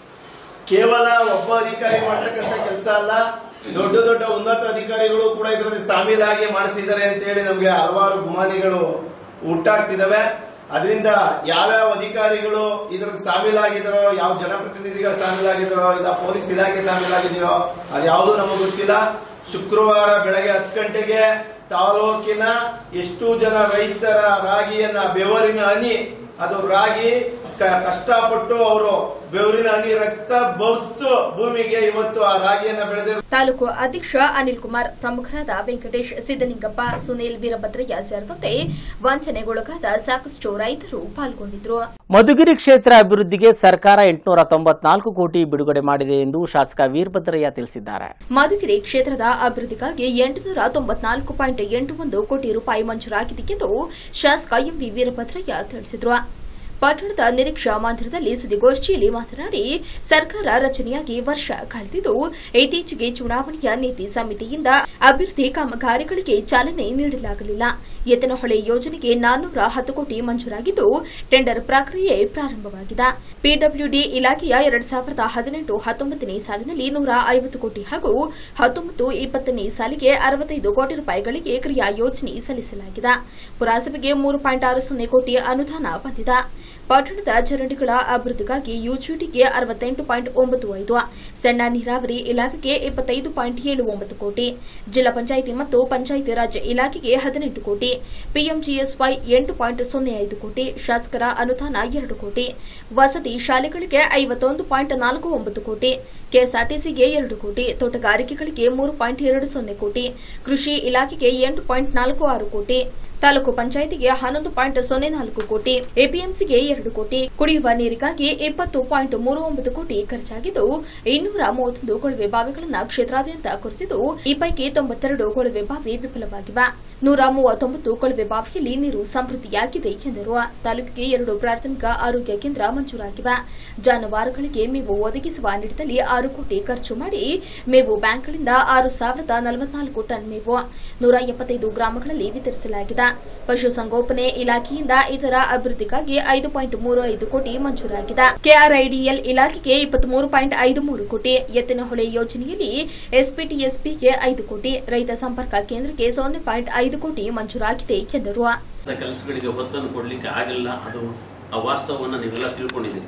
ಕೇವಲ ಒಬ್ಬ ಅಧಿಕಾರಿ ಮಾಡ್ತಕ್ಕಂಥ ಕೆಲಸ ಅಲ್ಲ ದೊಡ್ಡ ದೊಡ್ಡ ಉನ್ನತ ಅಧಿಕಾರಿಗಳು ಕೂಡ ಇದರಲ್ಲಿ ಶಾಮೀಲಾಗಿ ಮಾಡಿಸಿದ್ದಾರೆ ಅಂತ ಹೇಳಿ ನಮಗೆ ಹಲವಾರು ಗುಮಾನಿಗಳು ಹುಟ್ಟಾಗ್ತಿದಾವೆ ಅದರಿಂದ ಯಾವ್ಯಾವ ಅಧಿಕಾರಿಗಳು ಇದ್ರಲ್ಲಿ ಶಾಮೀಲಾಗಿದ್ದಾರೋ ಯಾವ ಜನಪ್ರತಿನಿಧಿಗಳು ಶಾಮೀಲಾಗಿದ್ದಾರೋ ಇಲ್ಲ ಪೊಲೀಸ್ ಇಲಾಖೆ ಶಾಮೀಲಾಗಿದೆಯೋ ಅದು ಯಾವುದೂ ನಮಗೆ ಗೊತ್ತಿಲ್ಲ ಶುಕ್ರವಾರ ಬೆಳಗ್ಗೆ ಹತ್ತು ಗಂಟೆಗೆ ತಾಲೂಕಿನ ಎಷ್ಟು ಜನ ರೈತರ ರಾಗಿಯನ್ನ ಬೆವರಿನ ಹನಿ ಅದು ರಾಗಿ ಕ- ಕಷ್ಟಪಟ್ಟು ಅವರು ಬೆವರಿನ ಹನಿ ರಕ್ತ ಬಸ್ತು ಭೂಮಿಗೆ ಇವತ್ತು ಆ ರಾಗಿಯನ್ನ ಬೆಳೆದಿರೋ ತಾಲೂಕು ಅಧ್ಯಕ್ಷ ಅನಿಲ್ ಕುಮಾರ್ ಪ್ರಮುಖರಾದ ವೆಂಕಟೇಶ್ ಸಿದ್ದಲಿಂಗಪ್ಪ ಸುನೀಲ್ ವೀರಭದ್ರಯ್ಯ ಸೇರಿದಂತೆ ವಂಚನೆಗೊಳಗಾದ ಸಾಕಷ್ಟು ರೈತರು ಪಾಲ್ಗೊಂಡಿದ್ರು ಮಧುಗಿರಿ ಕ್ಷೇತ್ರ ಅಭಿವೃದ್ಧಿಗೆ ಸರ್ಕಾರ ಎಂಟುನೂರ ತೊಂಬತ್ನಾಲ್ಕು ಕೋಟಿ ಬಿಡುಗಡೆ ಮಾಡಿದೆ ಎಂದು ಶಾಸಕ ವೀರಭದ್ರಯ್ಯ ತಿಳಿಸಿದ್ದಾರೆ ಮಧುಗಿರಿ ಕ್ಷೇತ್ರದ ಅಭಿವೃದ್ಧಿಗಾಗಿ ಎಂಟುನೂರ ತೊಂಬತ್ನಾಲ್ಕು ಪಾಯಿಂಟ್ ಎಂಟು ಒಂದು ಕೋಟಿ ರೂಪಾಯಿ ಮಂಜೂರಾಗಿದೆ ಎಂದು ಶಾಸಕ ಎಂವಿ ವೀರಭದ್ರಯ್ಯ ತಿಳಿಸಿದರು ಪಟ್ಟಣದ ನಿರೀಕ್ಷಾ ಮಂದಿರದಲ್ಲಿ ಸುದ್ದಿಗೋಷ್ಠಿಯಲ್ಲಿ ಮಾತನಾಡಿ ಸರ್ಕಾರ ರಚನೆಯಾಗಿ ವರ್ಷ ಕಳೆದಿದ್ದು ಇತ್ತೀಚೆಗೆ ಚುನಾವಣೆಯ ನೀತಿ ಸಮಿತಿಯಿಂದ ಅಭಿವೃದ್ಧಿ ಕಾಮಗಾರಿಗಳಿಗೆ ಚಾಲನೆ ನೀಡಲಾಗಲಿಲ್ಲ ಎತ್ತನಹೊಳೆ ಯೋಜನೆಗೆ ನಾನ್ನೂರ ಹತ್ತು ಕೋಟಿ ಮಂಜೂರಾಗಿದ್ದು ಟೆಂಡರ್ ಪ್ರಕ್ರಿಯೆ ಪ್ರಾರಂಭವಾಗಿದೆ ಪಿಡಬ್ಲ್ಯೂಡಿ ಇಲಾಖೆಯ ಎರಡ್ ಸಾವಿರದ ಹದಿನೆಂಟು ಹತ್ತೊಂಬತ್ತನೇ ಸಾಲಿನಲ್ಲಿ ನೂರ ಐವತ್ತು ಕೋಟಿ ಹಾಗೂ ಹತ್ತೊಂಬತ್ತು ಇಪ್ಪತ್ತನೇ ಸಾಲಿಗೆ ಅರವತ್ತೈದು ಕೋಟಿ ರೂಪಾಯಿಗಳಿಗೆ ಕ್ರಿಯಾ ಯೋಜನೆ ಸಲ್ಲಿಸಲಾಗಿದೆ ಪುರಸಭೆಗೆ ಮೂರು ಪಾಯಿಂಟ್ ಆರು ಸೊನ್ನೆ ಕೋಟಿ ಅನುದಾನ ಬಂದಿದೆ ಪಟ್ಟಣದ ಚರಂಡಿಗಳ ಅಭಿವೃದ್ಧಿಗಾಗಿ ಯುಜಿಟಿಗೆ ಅರವತ್ತೆಂಟು ಪಾಯಿಂಟ್ ಒಂಬತ್ತು ಐದು ಸಣ್ಣ ನೀರಾವರಿ ಇಲಾಖೆಗೆ ಇಪ್ಪತ್ತೈದು ಪಾಯಿಂಟ್ ಏಳು ಒಂಬತ್ತು ಕೋಟಿ ಜಿಲ್ಲಾ ಪಂಚಾಯಿತಿ ಮತ್ತು ಪಂಚಾಯಿತಿ ರಾಜ್ ಇಲಾಖೆಗೆ ಹದಿನೆಂಟು ಕೋಟಿ ಪಿಎಂಜಿಎಸ್ವೈ ಎಂಟು ಪಾಯಿಂಟ್ ಸೊನ್ನೆ ಐದು ಕೋಟಿ ಶಾಸಕರ ಅನುದಾನ ಎರಡು ಕೋಟಿ ವಸತಿ ಶಾಲೆಗಳಿಗೆ ಐವತ್ತೊಂದು ಪಾಯಿಂಟ್ ನಾಲ್ಕು ಒಂಬತ್ತು ಕೋಟಿ ಕೆಎಸ್ಆರ್ಟಿಸಿಗೆ ಎರಡು ಕೋಟಿ ತೋಟಗಾರಿಕೆಗಳಿಗೆ ಮೂರು ಪಾಯಿಂಟ್ ಎರಡು ಸೊನ್ನೆ ಕೋಟಿ ಕೃಷಿ ಇಲಾಖೆಗೆ ಎಂಟು ಪಾಯಿಂಟ್ ನಾಲ್ಕು ಆರು ಕೋಟಿ ತಾಲೂಕು ಪಂಚಾಯಿತಿಗೆ ಹನ್ನೊಂದು ಪಾಯಿಂಟ್ ಸೊನ್ನೆ ನಾಲ್ಕು ಕೋಟಿ ಎಪಿಎಂಸಿಗೆ ಎರಡು ಕೋಟಿ ಕುಡಿಯುವ ನೀರಿಗಾಗಿ ಇಪ್ಪತ್ತು ಪಾಯಿಂಟ್ ಮೂರು ಒಂಬತ್ತು ಕೋಟಿ ಖರ್ಚಾಗಿದ್ದು ಇನ್ನೂರ ಮೂವತ್ತೊಂದು ಕೊಳವೆ ಬಾವಿಗಳನ್ನು ಕ್ಷೇತ್ರಾದ್ಯಂತ ಕೊರೆಸಿದ್ದು ಈ ಪೈಕಿ ತೊಂಬತ್ತೆರಡು ಕೊಳವೆ ಬಾವಿ ವಿಫಲವಾಗಿವೆ ನೂರ ಮೂವತ್ತೊಂಬತ್ತು ಕೊಳವೆ ಬಾವಿಯಲ್ಲಿ ನೀರು ಸಮೃದ್ಧಿಯಾಗಿದೆ ಎಂದರು ತಾಲೂಕಿಗೆ ಎರಡು ಪ್ರಾಥಮಿಕ ಆರೋಗ್ಯ ಕೇಂದ್ರ ಮಂಜೂರಾಗಿವೆ ಜಾನುವಾರುಗಳಿಗೆ ಮೇವು ಒದಗಿಸುವ ನಿಟ್ಟಿನಲ್ಲಿ ಆರು ಕೋಟಿ ಖರ್ಚು ಮಾಡಿ ಮೇವು ಬ್ಯಾಂಕ್ಗಳಿಂದ ಆರು ಸಾವಿರದ ನಲವತ್ನಾಲ್ಕು ಟನ್ ಮೇವು ನೂರ ಎಪ್ಪತ್ತೈದು ಗ್ರಾಮಗಳಲ್ಲಿ ವಿತರಿಸಲಾಗಿದೆ ಪಶುಸಂಗೋಪನೆ ಇಲಾಖೆಯಿಂದ ಇದರ ಅಭಿವೃದ್ಧಿಗಾಗಿ ಐದು ಪಾಯಿಂಟ್ ಮೂರು ಐದು ಕೋಟಿ ಮಂಜೂರಾಗಿದೆ ಕೆಆರ್ಐಡಿಎಲ್ ಇಲಾಖೆಗೆ ಇಪ್ಪತ್ಮೂರು ಪಾಯಿಂಟ್ ಐದು ಮೂರು ಕೋಟಿ ಎತ್ತಿನಹೊಳೆ ಯೋಜನೆಯಲ್ಲಿ ಎಸ್ಪಿಟಿಎಸ್ಪಿಗೆ ಐದು ಕೋಟಿ ರೈತ ಸಂಪರ್ಕ ಕೇಂದ್ರಕ್ಕೆ ಸೊನ್ನೆ ಪಾಯಿಂಟ್ ಐದು ಕೋಟಿ ಮಂಜೂರಾಗಿದೆ ಎಂದರು ಕೆಲಸಗಳಿಗೆ ಒತ್ತನ್ನು ಕೊಡಲಿಕ್ಕೆ ಆಗಿಲ್ಲ ಅದು ಆ ವಾಸ್ತವವನ್ನು ನೀವೆಲ್ಲ ತಿಳ್ಕೊಂಡಿದ್ದೀರಿ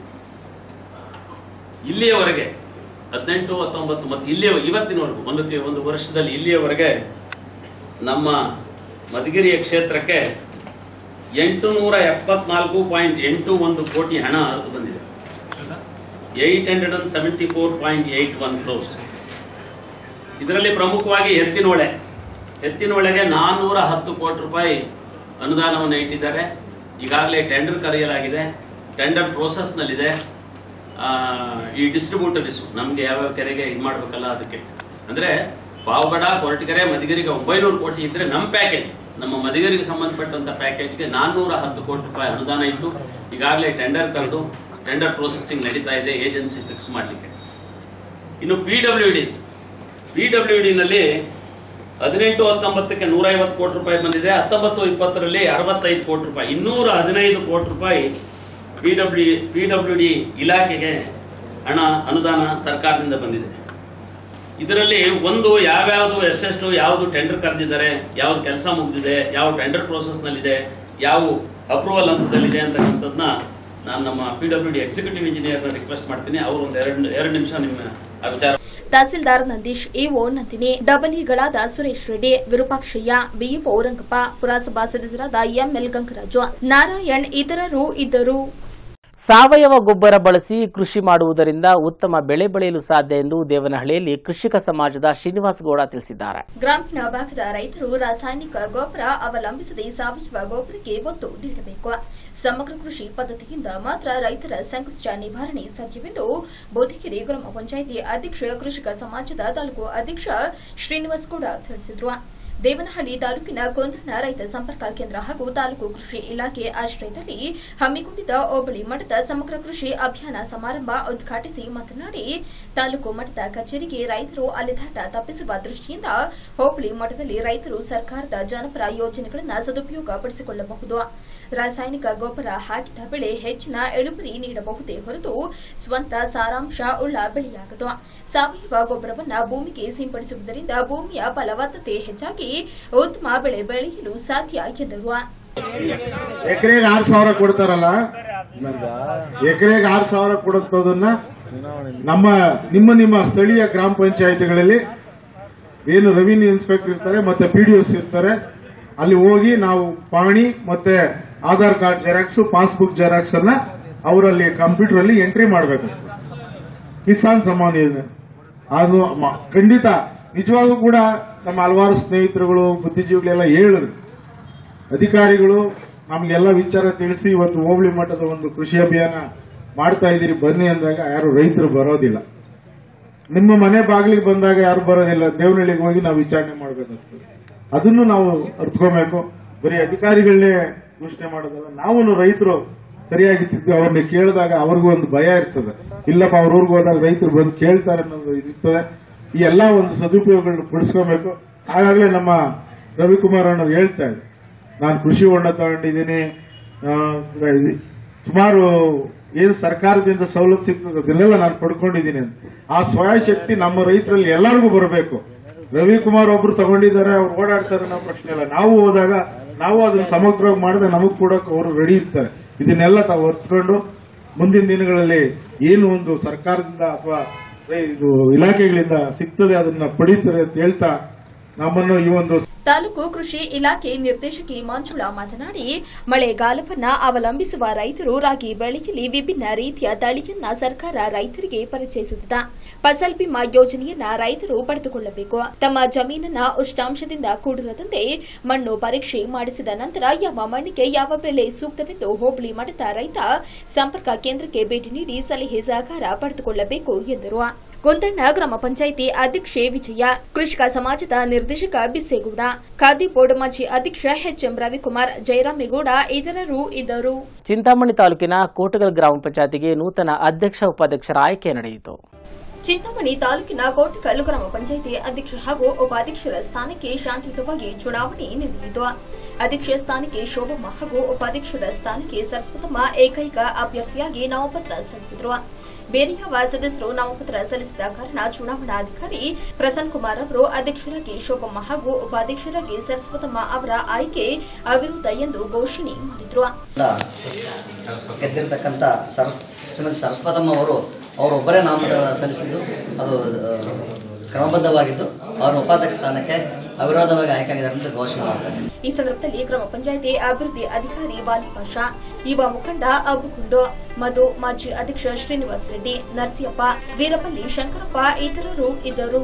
ಇಲ್ಲಿಯವರೆಗೆ ಹದಿನೆಂಟು ಹತ್ತೊಂಬತ್ತು ಮತ್ತು ಇಲ್ಲಿಯ ಇವತ್ತಿನವರೆಗೂ ಒಂದು ತಿ- ಒಂದು ವರ್ಷದಲ್ಲಿ ಇಲ್ಲಿಯವರೆಗೆ ನಮ್ಮ ಮಧುಗಿರಿಯ ಕ್ಷೇತ್ರಕ್ಕೆ ಎಂಟು ನೂರ ಎಪ್ಪತ್ನಾಲ್ಕು ಪಾಯಿಂಟ್ ಎಂಟು ಒಂದು ಕೋಟಿ ಹಣ ಹರಿದು ಬಂದಿದೆ eight hundred and seventy four point eight one crores ಇದರಲ್ಲಿ ಪ್ರಮುಖವಾಗಿ ಎತ್ತಿನೊಳೆ ಎತ್ತಿನೊಳೆಗೆ ನಾನ್ನೂರ ಹತ್ತು ಕೋಟಿ ರೂಪಾಯಿ ಅನುದಾನವನ್ನು ಇಟ್ಟಿದ್ದಾರೆ ಈಗಾಗಲೇ ಟೆಂಡರ್ ಕರೆಯಲಾಗಿದೆ ಟೆಂಡರ್ ಪ್ರೋಸೆಸ್ನಲ್ಲಿದೆ ಆ, ಈ ಡಿಸ್ಟ್ರಿಬ್ಯೂಟರ್ಸ್ ನಮಗೆ ಯಾವ್ಯಾವ ಕೆರೆಗೆ ಇದು ಮಾಡಬೇಕಲ್ಲ ಅದಕ್ಕೆ ಅಂದ್ರೆ ಪಾವಗಡ ಕೊರಟಗೆರೆ ಮಧುಗಿರಿಗೆ ಒಂಬೈನೂರು ಕೋಟಿ ಇದ್ರೆ ನಮ್ಮ ಪ್ಯಾಕೇಜ್ ನಮ್ಮ ಮಧುಗಿರಿಗೆ ಸಂಬಂಧಪಟ್ಟಂತ ಪ್ಯಾಕೇಜ್ಗೆ ನಾನ್ನೂರ ಹತ್ತು ಕೋಟಿ ರೂಪಾಯಿ ಅನುದಾನ ಇಟ್ಟು ಈಗಾಗಲೇ ಟೆಂಡರ್ ಕರೆದು ಟೆಂಡರ್ ಪ್ರೋಸೆಸಿಂಗ್ ನಡೀತಾ ಇದೆ ಏಜೆನ್ಸಿ ಫಿಕ್ಸ್ ಮಾಡಲಿಕ್ಕೆ ಇನ್ನು P W D P W ಡಿನಲ್ಲಿ ಹದಿನೆಂಟು ಹತ್ತೊಂಬತ್ತಕ್ಕೆ ನೂರ ಐವತ್ತು ಕೋಟಿ ರೂಪಾಯಿ ಬಂದಿದೆ ಹತ್ತೊಂಬತ್ತು ಇಪ್ಪತ್ತರಲ್ಲಿ ಅರವತ್ತೈದು ಕೋಟಿ ರೂಪಾಯಿ ಇನ್ನೂರ ಹದಿನೈದು ಕೋಟಿ ರೂಪಾಯಿ P W P W D ಇಲಾಖೆಗೆ ಹಣ ಅನುದಾನ ಸರ್ಕಾರದಿಂದ ಬಂದಿದೆ ಇದರಲ್ಲಿ ಒಂದು ಯಾವ್ಯಾವುದು ಎಷ್ಟೆಷ್ಟು ಯಾವುದು ಟೆಂಡರ್ ಕರೆದಿದ್ದಾರೆ ಯಾವ್ದು ಕೆಲಸ ಮುಗಿದಿದೆ ಯಾವ ಟೆಂಡರ್ ಪ್ರೋಸೆಸ್ನಲ್ಲಿದೆ ಯಾವ ಅಪ್ರೂವಲ್ ಹಂತದಲ್ಲಿದೆ ಅಂತಕ್ಕಂಥದ್ದನ್ನ ನಾನು ನಮ್ಮ ಪಿ ಡಬ್ಲ್ಯೂ ಡಿ ಎಕ್ಸಿಕ್ಯೂಟಿವ್ ಇಂಜಿನಿಯರ್ನ ರಿಕ್ವೆಸ್ಟ್ ಮಾಡ್ತೀನಿ ಅವರು ಒಂದು ಎರಡು ಎರಡು ನಿಮಿಷ ನಿಮ್ಮ ಆ ವಿಚಾರ ತಹಸೀಲ್ದಾರ್ ನಂದೀಶ್ ಇಒ ನಂದಿನಿ ಡಬಲ್ಇಗಳಾದ ಸುರೇಶ್ ರೆಡ್ಡಿ ವಿರೂಪಾಕ್ಷಯ್ಯ ಬಿಇಒ ರಂಗಪ್ಪ ಪುರಸಭಾ ಸದಸ್ಯರಾದ ಎಂಎಲ್ ಗಂಗರಾಜು ನಾರಾಯಣ್ ಇತರರು ಇದ್ದರು ಸಾವಯವ ಗೊಬ್ಬರ ಬಳಸಿ ಕೃಷಿ ಮಾಡುವುದರಿಂದ ಉತ್ತಮ ಬೆಳೆ ಬೆಳೆಯಲು ಸಾಧ್ಯ ಎಂದು ದೇವನಹಳ್ಳಿಯಲ್ಲಿ ಕೃಷಿಕ ಸಮಾಜದ ಶ್ರೀನಿವಾಸ್ ಗೌಡ ತಿಳಿಸಿದ್ದಾರೆ ಗ್ರಾಮೀಣ ಭಾಗದ ರೈತರು ರಾಸಾಯನಿಕ ಗೊಬ್ಬರ ಅವಲಂಬಿಸದೆ ಸಾವಯವ ಗೊಬ್ಬರಕ್ಕೆ ಒತ್ತು ನೀಡಬೇಕು ಸಮಗ್ರ ಕೃಷಿ ಪದ್ಧತಿಯಿಂದ ಮಾತ್ರ ರೈತರ ಸಂಕಷ್ಟ ನಿವಾರಣೆ ಸಾಧ್ಯವೆಂದು ಬೋಧಿಕೆರೆ ಗ್ರಾಮ ಪಂಚಾಯಿತಿ ಅಧ್ಯಕ್ಷ ಕೃಷಿಕ ಸಮಾಜದ ತಾಲೂಕು ಅಧ್ಯಕ್ಷ ಶ್ರೀನಿವಾಸ್ ಗೌಡ ತಿಳಿಸಿದರು ದೇವನಹಳ್ಳಿ ತಾಲೂಕಿನ ಕೊಂದಣ ರೈತ ಸಂಪರ್ಕ ಕೇಂದ್ರ ಹಾಗೂ ತಾಲೂಕು ಕೃಷಿ ಇಲಾಖೆ ಆಶ್ರಯದಲ್ಲಿ ಹಮ್ಮಿಕೊಂಡಿದ್ದ ಹೋಬಳಿ ಮಟ್ಟದ ಸಮಗ್ರ ಕೃಷಿ ಅಭಿಯಾನ ಸಮಾರಂಭ ಉದ್ಘಾಟಿಸಿ ಮಾತನಾಡಿ ತಾಲೂಕು ಮಟ್ಟದ ಕಚೇರಿಗೆ ರೈತರು ಅಲೆದಾಟ ತಪ್ಪಿಸುವ ದೃಷ್ಟಿಯಿಂದ ಹೋಬಳಿ ಮಟ್ಟದಲ್ಲಿ ರೈತರು ಸರ್ಕಾರದ ಜನಪರ ಯೋಜನೆಗಳನ್ನು ಸದುಪಯೋಗ ಪಡಿಸಿಕೊಳ್ಳಬಹುದು ರಾಸಾಯನಿಕ ಗೊಬ್ಬರ ಹಾಕಿದ ಬೆಳೆ ಹೆಚ್ಚಿನ ಇಳುವರಿ ನೀಡಬಹುದೇ ಹೊರತು ಸ್ವಂತ ಸಾರಾಂಶ ಉಳ್ಳ ಬೆಳೆಯಾಗದು ಸಾವಯವ ಗೊಬ್ಬರವನ್ನ ಭೂಮಿಗೆ ಸಿಂಪಡಿಸುವುದರಿಂದ ಭೂಮಿಯ ಫಲವತ್ತತೆ ಹೆಚ್ಚಾಗಿ ಉತ್ತಮ ಬೆಳೆ ಬೆಳೆಯಲು ಸಾಧ್ಯ ಎಂದರು ಎಕರೆಗೆ ಆರ್ ಸಾವಿರ ಕೊಡ್ತಾರಲ್ಲ ಎಕರೆಗೆ ಆರ್ ಸಾವಿರ ಕೊಡುತ್ತದನ್ನ ನಮ್ಮ ನಿಮ್ಮ ನಿಮ್ಮ ಸ್ಥಳೀಯ ಗ್ರಾಮ ಪಂಚಾಯತಿಗಳಲ್ಲಿ ಏನು ರೆವಿನ್ಯೂ ಇನ್ಸ್ಪೆಕ್ಟರ್ ಇರ್ತಾರೆ ಮತ್ತೆ ಪಿ ಡಿ ಇರ್ತಾರೆ ಅಲ್ಲಿ ಹೋಗಿ ನಾವು ಪಾಣಿ ಮತ್ತೆ Aadhaar card xerox passbook xerox ಅನ್ನ ಅವರಲ್ಲಿ ಕಂಪ್ಯೂಟರ್ ಅಲ್ಲಿ ಎಂಟ್ರಿ ಮಾಡಬೇಕು ಕಿಸಾನ್ ಸಮ್ಮಾನ್ ಯೋಜನೆ ಅದು ಮ- ಖಂಡಿತ ನಿಜವಾಗೂ ಕೂಡ ನಮ್ಮ ಹಲವಾರು ಸ್ನೇಹಿತರುಗಳು ಬುದ್ಧಿಜೀವಿಗಳೆಲ್ಲ ಹೇಳಿದ್ರು ಅಧಿಕಾರಿಗಳು ನಮ್ಗೆಲ್ಲ ವಿಚಾರ ತಿಳಿಸಿ ಇವತ್ತು ಹೋಬಳಿ ಮಟ್ಟದ ಒಂದು ಕೃಷಿ ಅಭಿಯಾನ ಮಾಡ್ತಾ ಇದ್ದೀರಿ ಬನ್ನಿ ಅಂದಾಗ ಯಾರು ರೈತರು ಬರೋದಿಲ್ಲ ನಿಮ್ಮ ಮನೆ ಬಾಗಿಲಿಗೆ ಬಂದಾಗ ಯಾರು ಬರೋದಿಲ್ಲ ದೇವನಹಳ್ಳಿಗೆ ಹೋಗಿ ನಾವು ವಿಚಾರಣೆ ಮಾಡಬೇಕಾಗ್ತದೆ ಅದನ್ನು ನಾವು ಅರ್ತ್ಕೋಬೇಕು ಬರೀ ಅಧಿಕಾರಿಗಳನ್ನೇ ಘೋಷಣೆ ಮಾಡೋದಲ್ಲ ನಾವು ರೈತರು ಸರಿಯಾಗಿತ್ತಿದ್ವಿ ಅವ್ರನ್ನ ಕೇಳಿದಾಗ ಅವ್ರಿಗೂ ಒಂದು ಭಯ ಇರ್ತದೆ ಇಲ್ಲಪ್ಪ ಅವ್ರ ಊರಿಗೆ ಹೋದಾಗ ರೈತರು ಬಂದು ಕೇಳ್ತಾರೆ ಅನ್ನೋದು ಇರ್ತದೆ ಈ ಎಲ್ಲ ಒಂದು ಸದುಪಯೋಗಗಳನ್ನ ಪಡಿಸ್ಕೋಬೇಕು ಆಗಾಗಲೇ ನಮ್ಮ ರವಿಕುಮಾರ್ ಅಣ್ಣವ್ರು ಹೇಳ್ತಾ ಇದ್ರು ನಾನು ಕೃಷಿ ಹೊಂಡ ತಗೊಂಡಿದ್ದೀನಿ ಆ, ಇದು ಸುಮಾರು ಏನು ಸರ್ಕಾರದಿಂದ ಸವಲತ್ತು ಸಿಗ್ತದೆ ಅದನ್ನೆಲ್ಲ ನಾನು ಪಡ್ಕೊಂಡಿದ್ದೀನಿ ಅಂತ ಆ ಸ್ವಯಶಕ್ತಿ ನಮ್ಮ ರೈತರಲ್ಲಿ ಎಲ್ಲರಿಗೂ ಬರಬೇಕು ರವಿಕುಮಾರ್ ಒಬ್ರು ತಗೊಂಡಿದ್ದಾರೆ ಅವ್ರು ಓಡಾಡ್ತಾರೆ ಅನ್ನೋ ಪ್ರಶ್ನೆ ಇಲ್ಲ ನಾವು ಹೋದಾಗ ನಾವು ಅದನ್ನ ಸಮಗ್ರವಾಗಿ ಮಾಡಿದ್ರೆ ನಮಗ್ ಕೊಡೋಕೆ ಅವರು ರೆಡಿ ಇರ್ತಾರೆ ಇದನ್ನೆಲ್ಲ ತಾವು ಹೊರ್ತ್ಕೊಂಡು ಮುಂದಿನ ದಿನಗಳಲ್ಲಿ ಏನು ಒಂದು ಸರ್ಕಾರದಿಂದ ಅಥವಾ ಇದು ಇಲಾಖೆಗಳಿಂದ ಸಿಗ್ತದೆ ಅದನ್ನ ಪಡೀತಾರೆ ಅಂತ ಹೇಳ್ತಾ ನಮ್ಮನ್ನು ಈ ಒಂದು ತಾಲೂಕು ಕೃಷಿ ಇಲಾಖೆ ನಿರ್ದೇಶಕಿ ಮಂಜುಳಾ ಮಾತನಾಡಿ ಮಳೆಗಾಲವನ್ನ ಅವಲಂಬಿಸುವ ರೈತರು ರಾಗಿ ಬೆಳೆಯಲ್ಲಿ ವಿಭಿನ್ನ ರೀತಿಯ ತಳಿಯನ್ನ ಸರ್ಕಾರ ರೈತರಿಗೆ ಪರಿಚಯಿಸುತ್ತಿದೆ ಫಸಲ್ ಬಿಮಾ ಯೋಜನೆಯನ್ನ ರೈತರು ಪಡೆದುಕೊಳ್ಳಬೇಕು ತಮ್ಮ ಜಮೀನನ್ನ ಉಷ್ಣಾಂಶದಿಂದ ಕೂಡಿರದಂತೆ ಮಣ್ಣು ಪರೀಕ್ಷೆ ಮಾಡಿಸಿದ ನಂತರ ಯಾವ ಮಣ್ಣಿಗೆ ಯಾವ ಬೆಳೆ ಸೂಕ್ತವೆಂದು ಹೋಬಳಿ ಮಠದ ರೈತ ಸಂಪರ್ಕ ಕೇಂದ್ರಕ್ಕೆ ಭೇಟಿ ನೀಡಿ ಸಲಹೆ ಸಹಕಾರ ಪಡೆದುಕೊಳ್ಳಬೇಕು ಎಂದರು ಗೊಂದಣ್ಣ ಗ್ರಾಮ ಪಂಚಾಯಿತಿ ಅಧ್ಯಕ್ಷೆ ವಿಜಯ ಕೃಷಿಕ ಸಮಾಜದ ನಿರ್ದೇಶಕ ಬಿಸ್ಸೇಗೌಡ ಖಾದಿ ಬೋರ್ಡ್ ಮಾಜಿ ಅಧ್ಯಕ್ಷ ಎಚ್ಎಂ ರವಿಕುಮಾರ್ ಜಯರಾಮೇಗೌಡ ಇತರರು ಇದ್ದರು ಚಿಂತಾಮಣಿ ತಾಲೂಕಿನ ಕೋಟಗಲ್ ಗ್ರಾಮ ಪಂಚಾಯತಿಗೆ ನೂತನ ಅಧ್ಯಕ್ಷ ಉಪಾಧ್ಯಕ್ಷರ ಆಯ್ಕೆ ನಡೆಯಿತು ಚಿಂತಾಮಣಿ ತಾಲೂಕಿನ ಕೋಟಕಲ್ ಗ್ರಾಮ ಪಂಚಾಯಿತಿ ಅಧ್ಯಕ್ಷ ಹಾಗೂ ಉಪಾಧ್ಯಕ್ಷರ ಸ್ಥಾನಕ್ಕೆ ಶಾಂತಿಯುತವಾಗಿ ಚುನಾವಣೆ ನಡೆಯಿತು ಅಧ್ಯಕ್ಷ ಸ್ಥಾನಕ್ಕೆ ಶೋಭಮ್ಮ ಹಾಗೂ ಉಪಾಧ್ಯಕ್ಷರ ಸ್ಥಾನಕ್ಕೆ ಸರಸ್ವತಮ್ಮ ಏಕೈಕ ಅಭ್ಯರ್ಥಿಯಾಗಿ ನಾಮಪತ್ರ ಸಲ್ಲಿಸಿದರು ಬೇರೆ ಯಾವ ಸದಸ್ಯರು ನಾಮಪತ್ರ ಸಲ್ಲಿಸಿದ ಕಾರಣ ಚುನಾವಣಾಧಿಕಾರಿ ಪ್ರಸನ್ನ ಕುಮಾರ್ ಅವರು ಅಧ್ಯಕ್ಷರಾಗಿ ಶೋಭಮ್ಮ ಹಾಗೂ ಉಪಾಧ್ಯಕ್ಷರಾಗಿ ಸರಸ್ವತಮ್ಮ ಅವರ ಆಯ್ಕೆ ಅವಿರುದ್ಧ ಎಂದು ಘೋಷಣೆ ಮಾಡಿದರು ಗೆದ್ದಿರ್ತಕ್ಕಂಥ ಸರಸ್ ಶ್ರೀಮತಿ ಸರಸ್ವತಮ್ಮ ಅವರು ಅವರೊಬ್ಬರೇ ನಾಮಪತ್ರ ಸಲ್ಲಿಸಿದ್ದು ಅದು ಆ, ಕ್ರಮಬದ್ಧವಾಗಿದ್ದು ಅವರ ಉಪಾಧ್ಯಕ್ಷ ಸ್ಥಾನಕ್ಕೆ ಅವಿರೋಧವಾಗಿ ಆಯ್ಕೆಯಾಗಿದ್ದಾರೆ ಅಂತ ಘೋಷಣೆ ಮಾಡ್ತಾರೆ ಈ ಸಂದರ್ಭದಲ್ಲಿ ಗ್ರಾಮ ಪಂಚಾಯಿತಿ ಅಭಿವೃದ್ಧಿ ಅಧಿಕಾರಿ ವಾಲಿಪಾಷ ಯುವ ಮುಖಂಡ ಅಬುಗುಂಡು ಮಧು ಮಾಜಿ ಅಧ್ಯಕ್ಷ ಶ್ರೀನಿವಾಸ್ ರೆಡ್ಡಿ ನರಸಿಯಪ್ಪ ವೀರಪಲ್ಲಿ ಶಂಕರಪ್ಪ ಇತರರು ಇದ್ದರು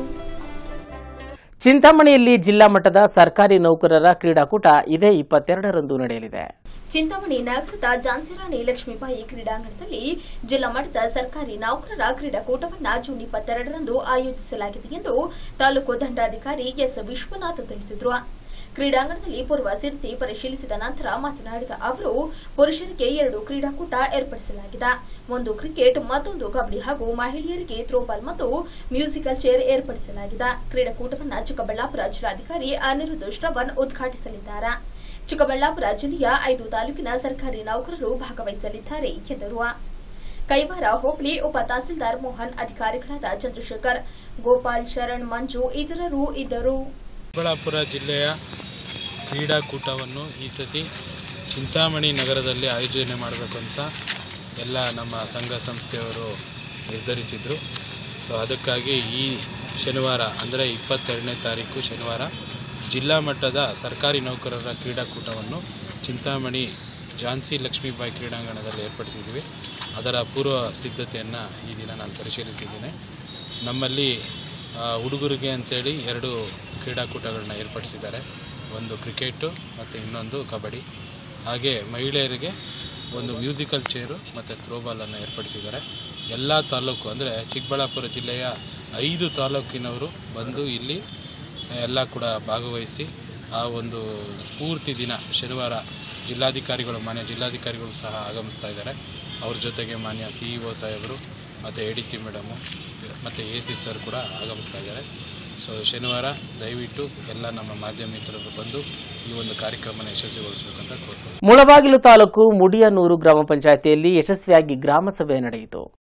ಚಿಂತಾಮಣಿಯಲ್ಲಿ ಜಿಲ್ಲಾ ಮಟ್ಟದ ಸರ್ಕಾರಿ ನೌಕರರ ಕ್ರೀಡಾಕೂಟ ಇದೇ ಇಪ್ಪತ್ತೆರಡರಂದು ನಡೆಯಲಿದೆ ಚಿಂತಾಮಣಿ ನಗರದ ಝಾನ್ಸಿರಾಣಿ ಲಕ್ಷ್ಮೀಬಾಯಿ ಕ್ರೀಡಾಂಗಣದಲ್ಲಿ ಜಿಲ್ಲಾ ಮಟ್ಟದ ಸರ್ಕಾರಿ ನೌಕರರ ಕ್ರೀಡಾಕೂಟವನ್ನು ಜೂನ್ ಇಪ್ಪತ್ತೆರಡರಂದು ಆಯೋಜಿಸಲಾಗಿದೆ ಎಂದು ತಾಲೂಕು ದಂಡಾಧಿಕಾರಿ ಎಸ್ ವಿಶ್ವನಾಥ್ ತಿಳಿಸಿದರು ಕ್ರೀಡಾಂಗಣದಲ್ಲಿ ಪೂರ್ವ ಸಿದ್ಧತೆ ಪರಿಶೀಲಿಸಿದ ನಂತರ ಮಾತನಾಡಿದ ಅವರು ಪುರುಷರಿಗೆ ಎರಡು ಕ್ರೀಡಾಕೂಟ ಏರ್ಪಡಿಸಲಾಗಿದೆ ಒಂದು ಕ್ರಿಕೆಟ್ ಮತ್ತೊಂದು ಕಬಡ್ಡಿ ಹಾಗೂ ಮಹಿಳೆಯರಿಗೆ ಥ್ರೋಬಾಲ್ ಮತ್ತು ಮ್ಯೂಸಿಕಲ್ ಚೇರ್ ಏರ್ಪಡಿಸಲಾಗಿದೆ ಕ್ರೀಡಾಕೂಟವನ್ನು ಚಿಕ್ಕಬಳ್ಳಾಪುರ ಜಿಲ್ಲಾಧಿಕಾರಿ ಅನಿರುದ್ಧ ಶ್ರವಣ್ ಉದ್ಘಾಟಿಸಲಿದ್ದಾರೆ ಚಿಕ್ಕಬಳ್ಳಾಪುರ ಜಿಲ್ಲೆಯ ಐದು ತಾಲೂಕಿನ ಸರ್ಕಾರಿ ನೌಕರರು ಭಾಗವಹಿಸಲಿದ್ದಾರೆ ಎಂದರು ಕೈವಾರ ಹೋಬಳಿ ಉಪ ತಹಸೀಲ್ದಾರ್ ಮೋಹನ್ ಅಧಿಕಾರಿಗಳಾದ ಚಂದ್ರಶೇಖರ್ ಗೋಪಾಲ್ ಶರಣ್ ಮಂಜು ಇತರರು ಇದ್ದರು ಚಿಕ್ಕಬಳ್ಳಾಪುರ ಜಿಲ್ಲೆಯ ಕ್ರೀಡಾಕೂಟವನ್ನು ಈ ಸತಿ ಚಿಂತಾಮಣಿ ನಗರದಲ್ಲಿ ಆಯೋಜನೆ ಮಾಡಬೇಕು ಅಂತ ಎಲ್ಲ ನಮ್ಮ ಸಂಘ ಸಂಸ್ಥೆಯವರು ನಿರ್ಧರಿಸಿದರು ಸೊ ಅದಕ್ಕಾಗಿ ಈ ಶನಿವಾರ ಅಂದರೆ ಇಪ್ಪತ್ತೆರಡನೇ ತಾರೀಕು ಶನಿವಾರ ಜಿಲ್ಲಾ ಮಟ್ಟದ ಸರ್ಕಾರಿ ನೌಕರರ ಕ್ರೀಡಾಕೂಟವನ್ನು ಚಿಂತಾಮಣಿ ಝಾನ್ಸಿ ಲಕ್ಷ್ಮೀಬಾಯಿ ಕ್ರೀಡಾಂಗಣದಲ್ಲಿ ಏರ್ಪಡಿಸಿದ್ವಿ ಅದರ ಪೂರ್ವ ಸಿದ್ಧತೆಯನ್ನು ಈ ದಿನ ನಾನು ಪರಿಶೀಲಿಸಿದ್ದೇನೆ ನಮ್ಮಲ್ಲಿ ಆ, ಹುಡುಗರಿಗೆ ಅಂತೇಳಿ ಎರಡು ಕ್ರೀಡಾಕೂಟಗಳನ್ನ ಏರ್ಪಡಿಸಿದ್ದಾರೆ ಒಂದು ಕ್ರಿಕೆಟು ಮತ್ತು ಇನ್ನೊಂದು ಕಬಡ್ಡಿ ಹಾಗೆ ಮಹಿಳೆಯರಿಗೆ ಒಂದು ಮ್ಯೂಸಿಕಲ್ ಚೇರು ಮತ್ತು ಥ್ರೋಬಾಲನ್ನು ಏರ್ಪಡಿಸಿದ್ದಾರೆ ಎಲ್ಲ ತಾಲೂಕು ಅಂದರೆ ಚಿಕ್ಕಬಳ್ಳಾಪುರ ಜಿಲ್ಲೆಯ ಐದು ತಾಲೂಕಿನವರು ಬಂದು ಇಲ್ಲಿ ಎಲ್ಲ ಕೂಡ ಭಾಗವಹಿಸಿ ಆ ಒಂದು ಪೂರ್ತಿ ದಿನ ಶನಿವಾರ ಜಿಲ್ಲಾಧಿಕಾರಿಗಳು ಮಾನ್ಯ ಜಿಲ್ಲಾಧಿಕಾರಿಗಳು ಸಹ ಆಗಮಿಸ್ತಾ ಇದ್ದಾರೆ ಅವ್ರ ಜೊತೆಗೆ ಮಾನ್ಯ ಸಿ ಇ ಒ ಸಾಹೇಬರು ಮತ್ತು ಎ ಡಿ ಸಿ ಮೇಡಮು ಮತ್ತು ಎ ಸಿ ಸರ್ ಕೂಡ ಆಗಮಿಸ್ತಾ ಇದ್ದಾರೆ ಸೊ ಶನಿವಾರ ದಯವಿಟ್ಟು ಎಲ್ಲ ನಮ್ಮ ಮಾಧ್ಯಮ ಮಿತ್ರರು ಬಂದು ಈ ಒಂದು ಕಾರ್ಯಕ್ರಮನ ಯಶಸ್ವಿಗೊಳಿಸಬೇಕಂತ ಕೋರ್ತೀನಿ ಮುಳಬಾಗಿಲು ತಾಲೂಕು ಮುಡಿಯನೂರು ಗ್ರಾಮ ಪಂಚಾಯಿತಿಯಲ್ಲಿ ಯಶಸ್ವಿಯಾಗಿ ಗ್ರಾಮ ಸಭೆ ನಡೆಯಿತು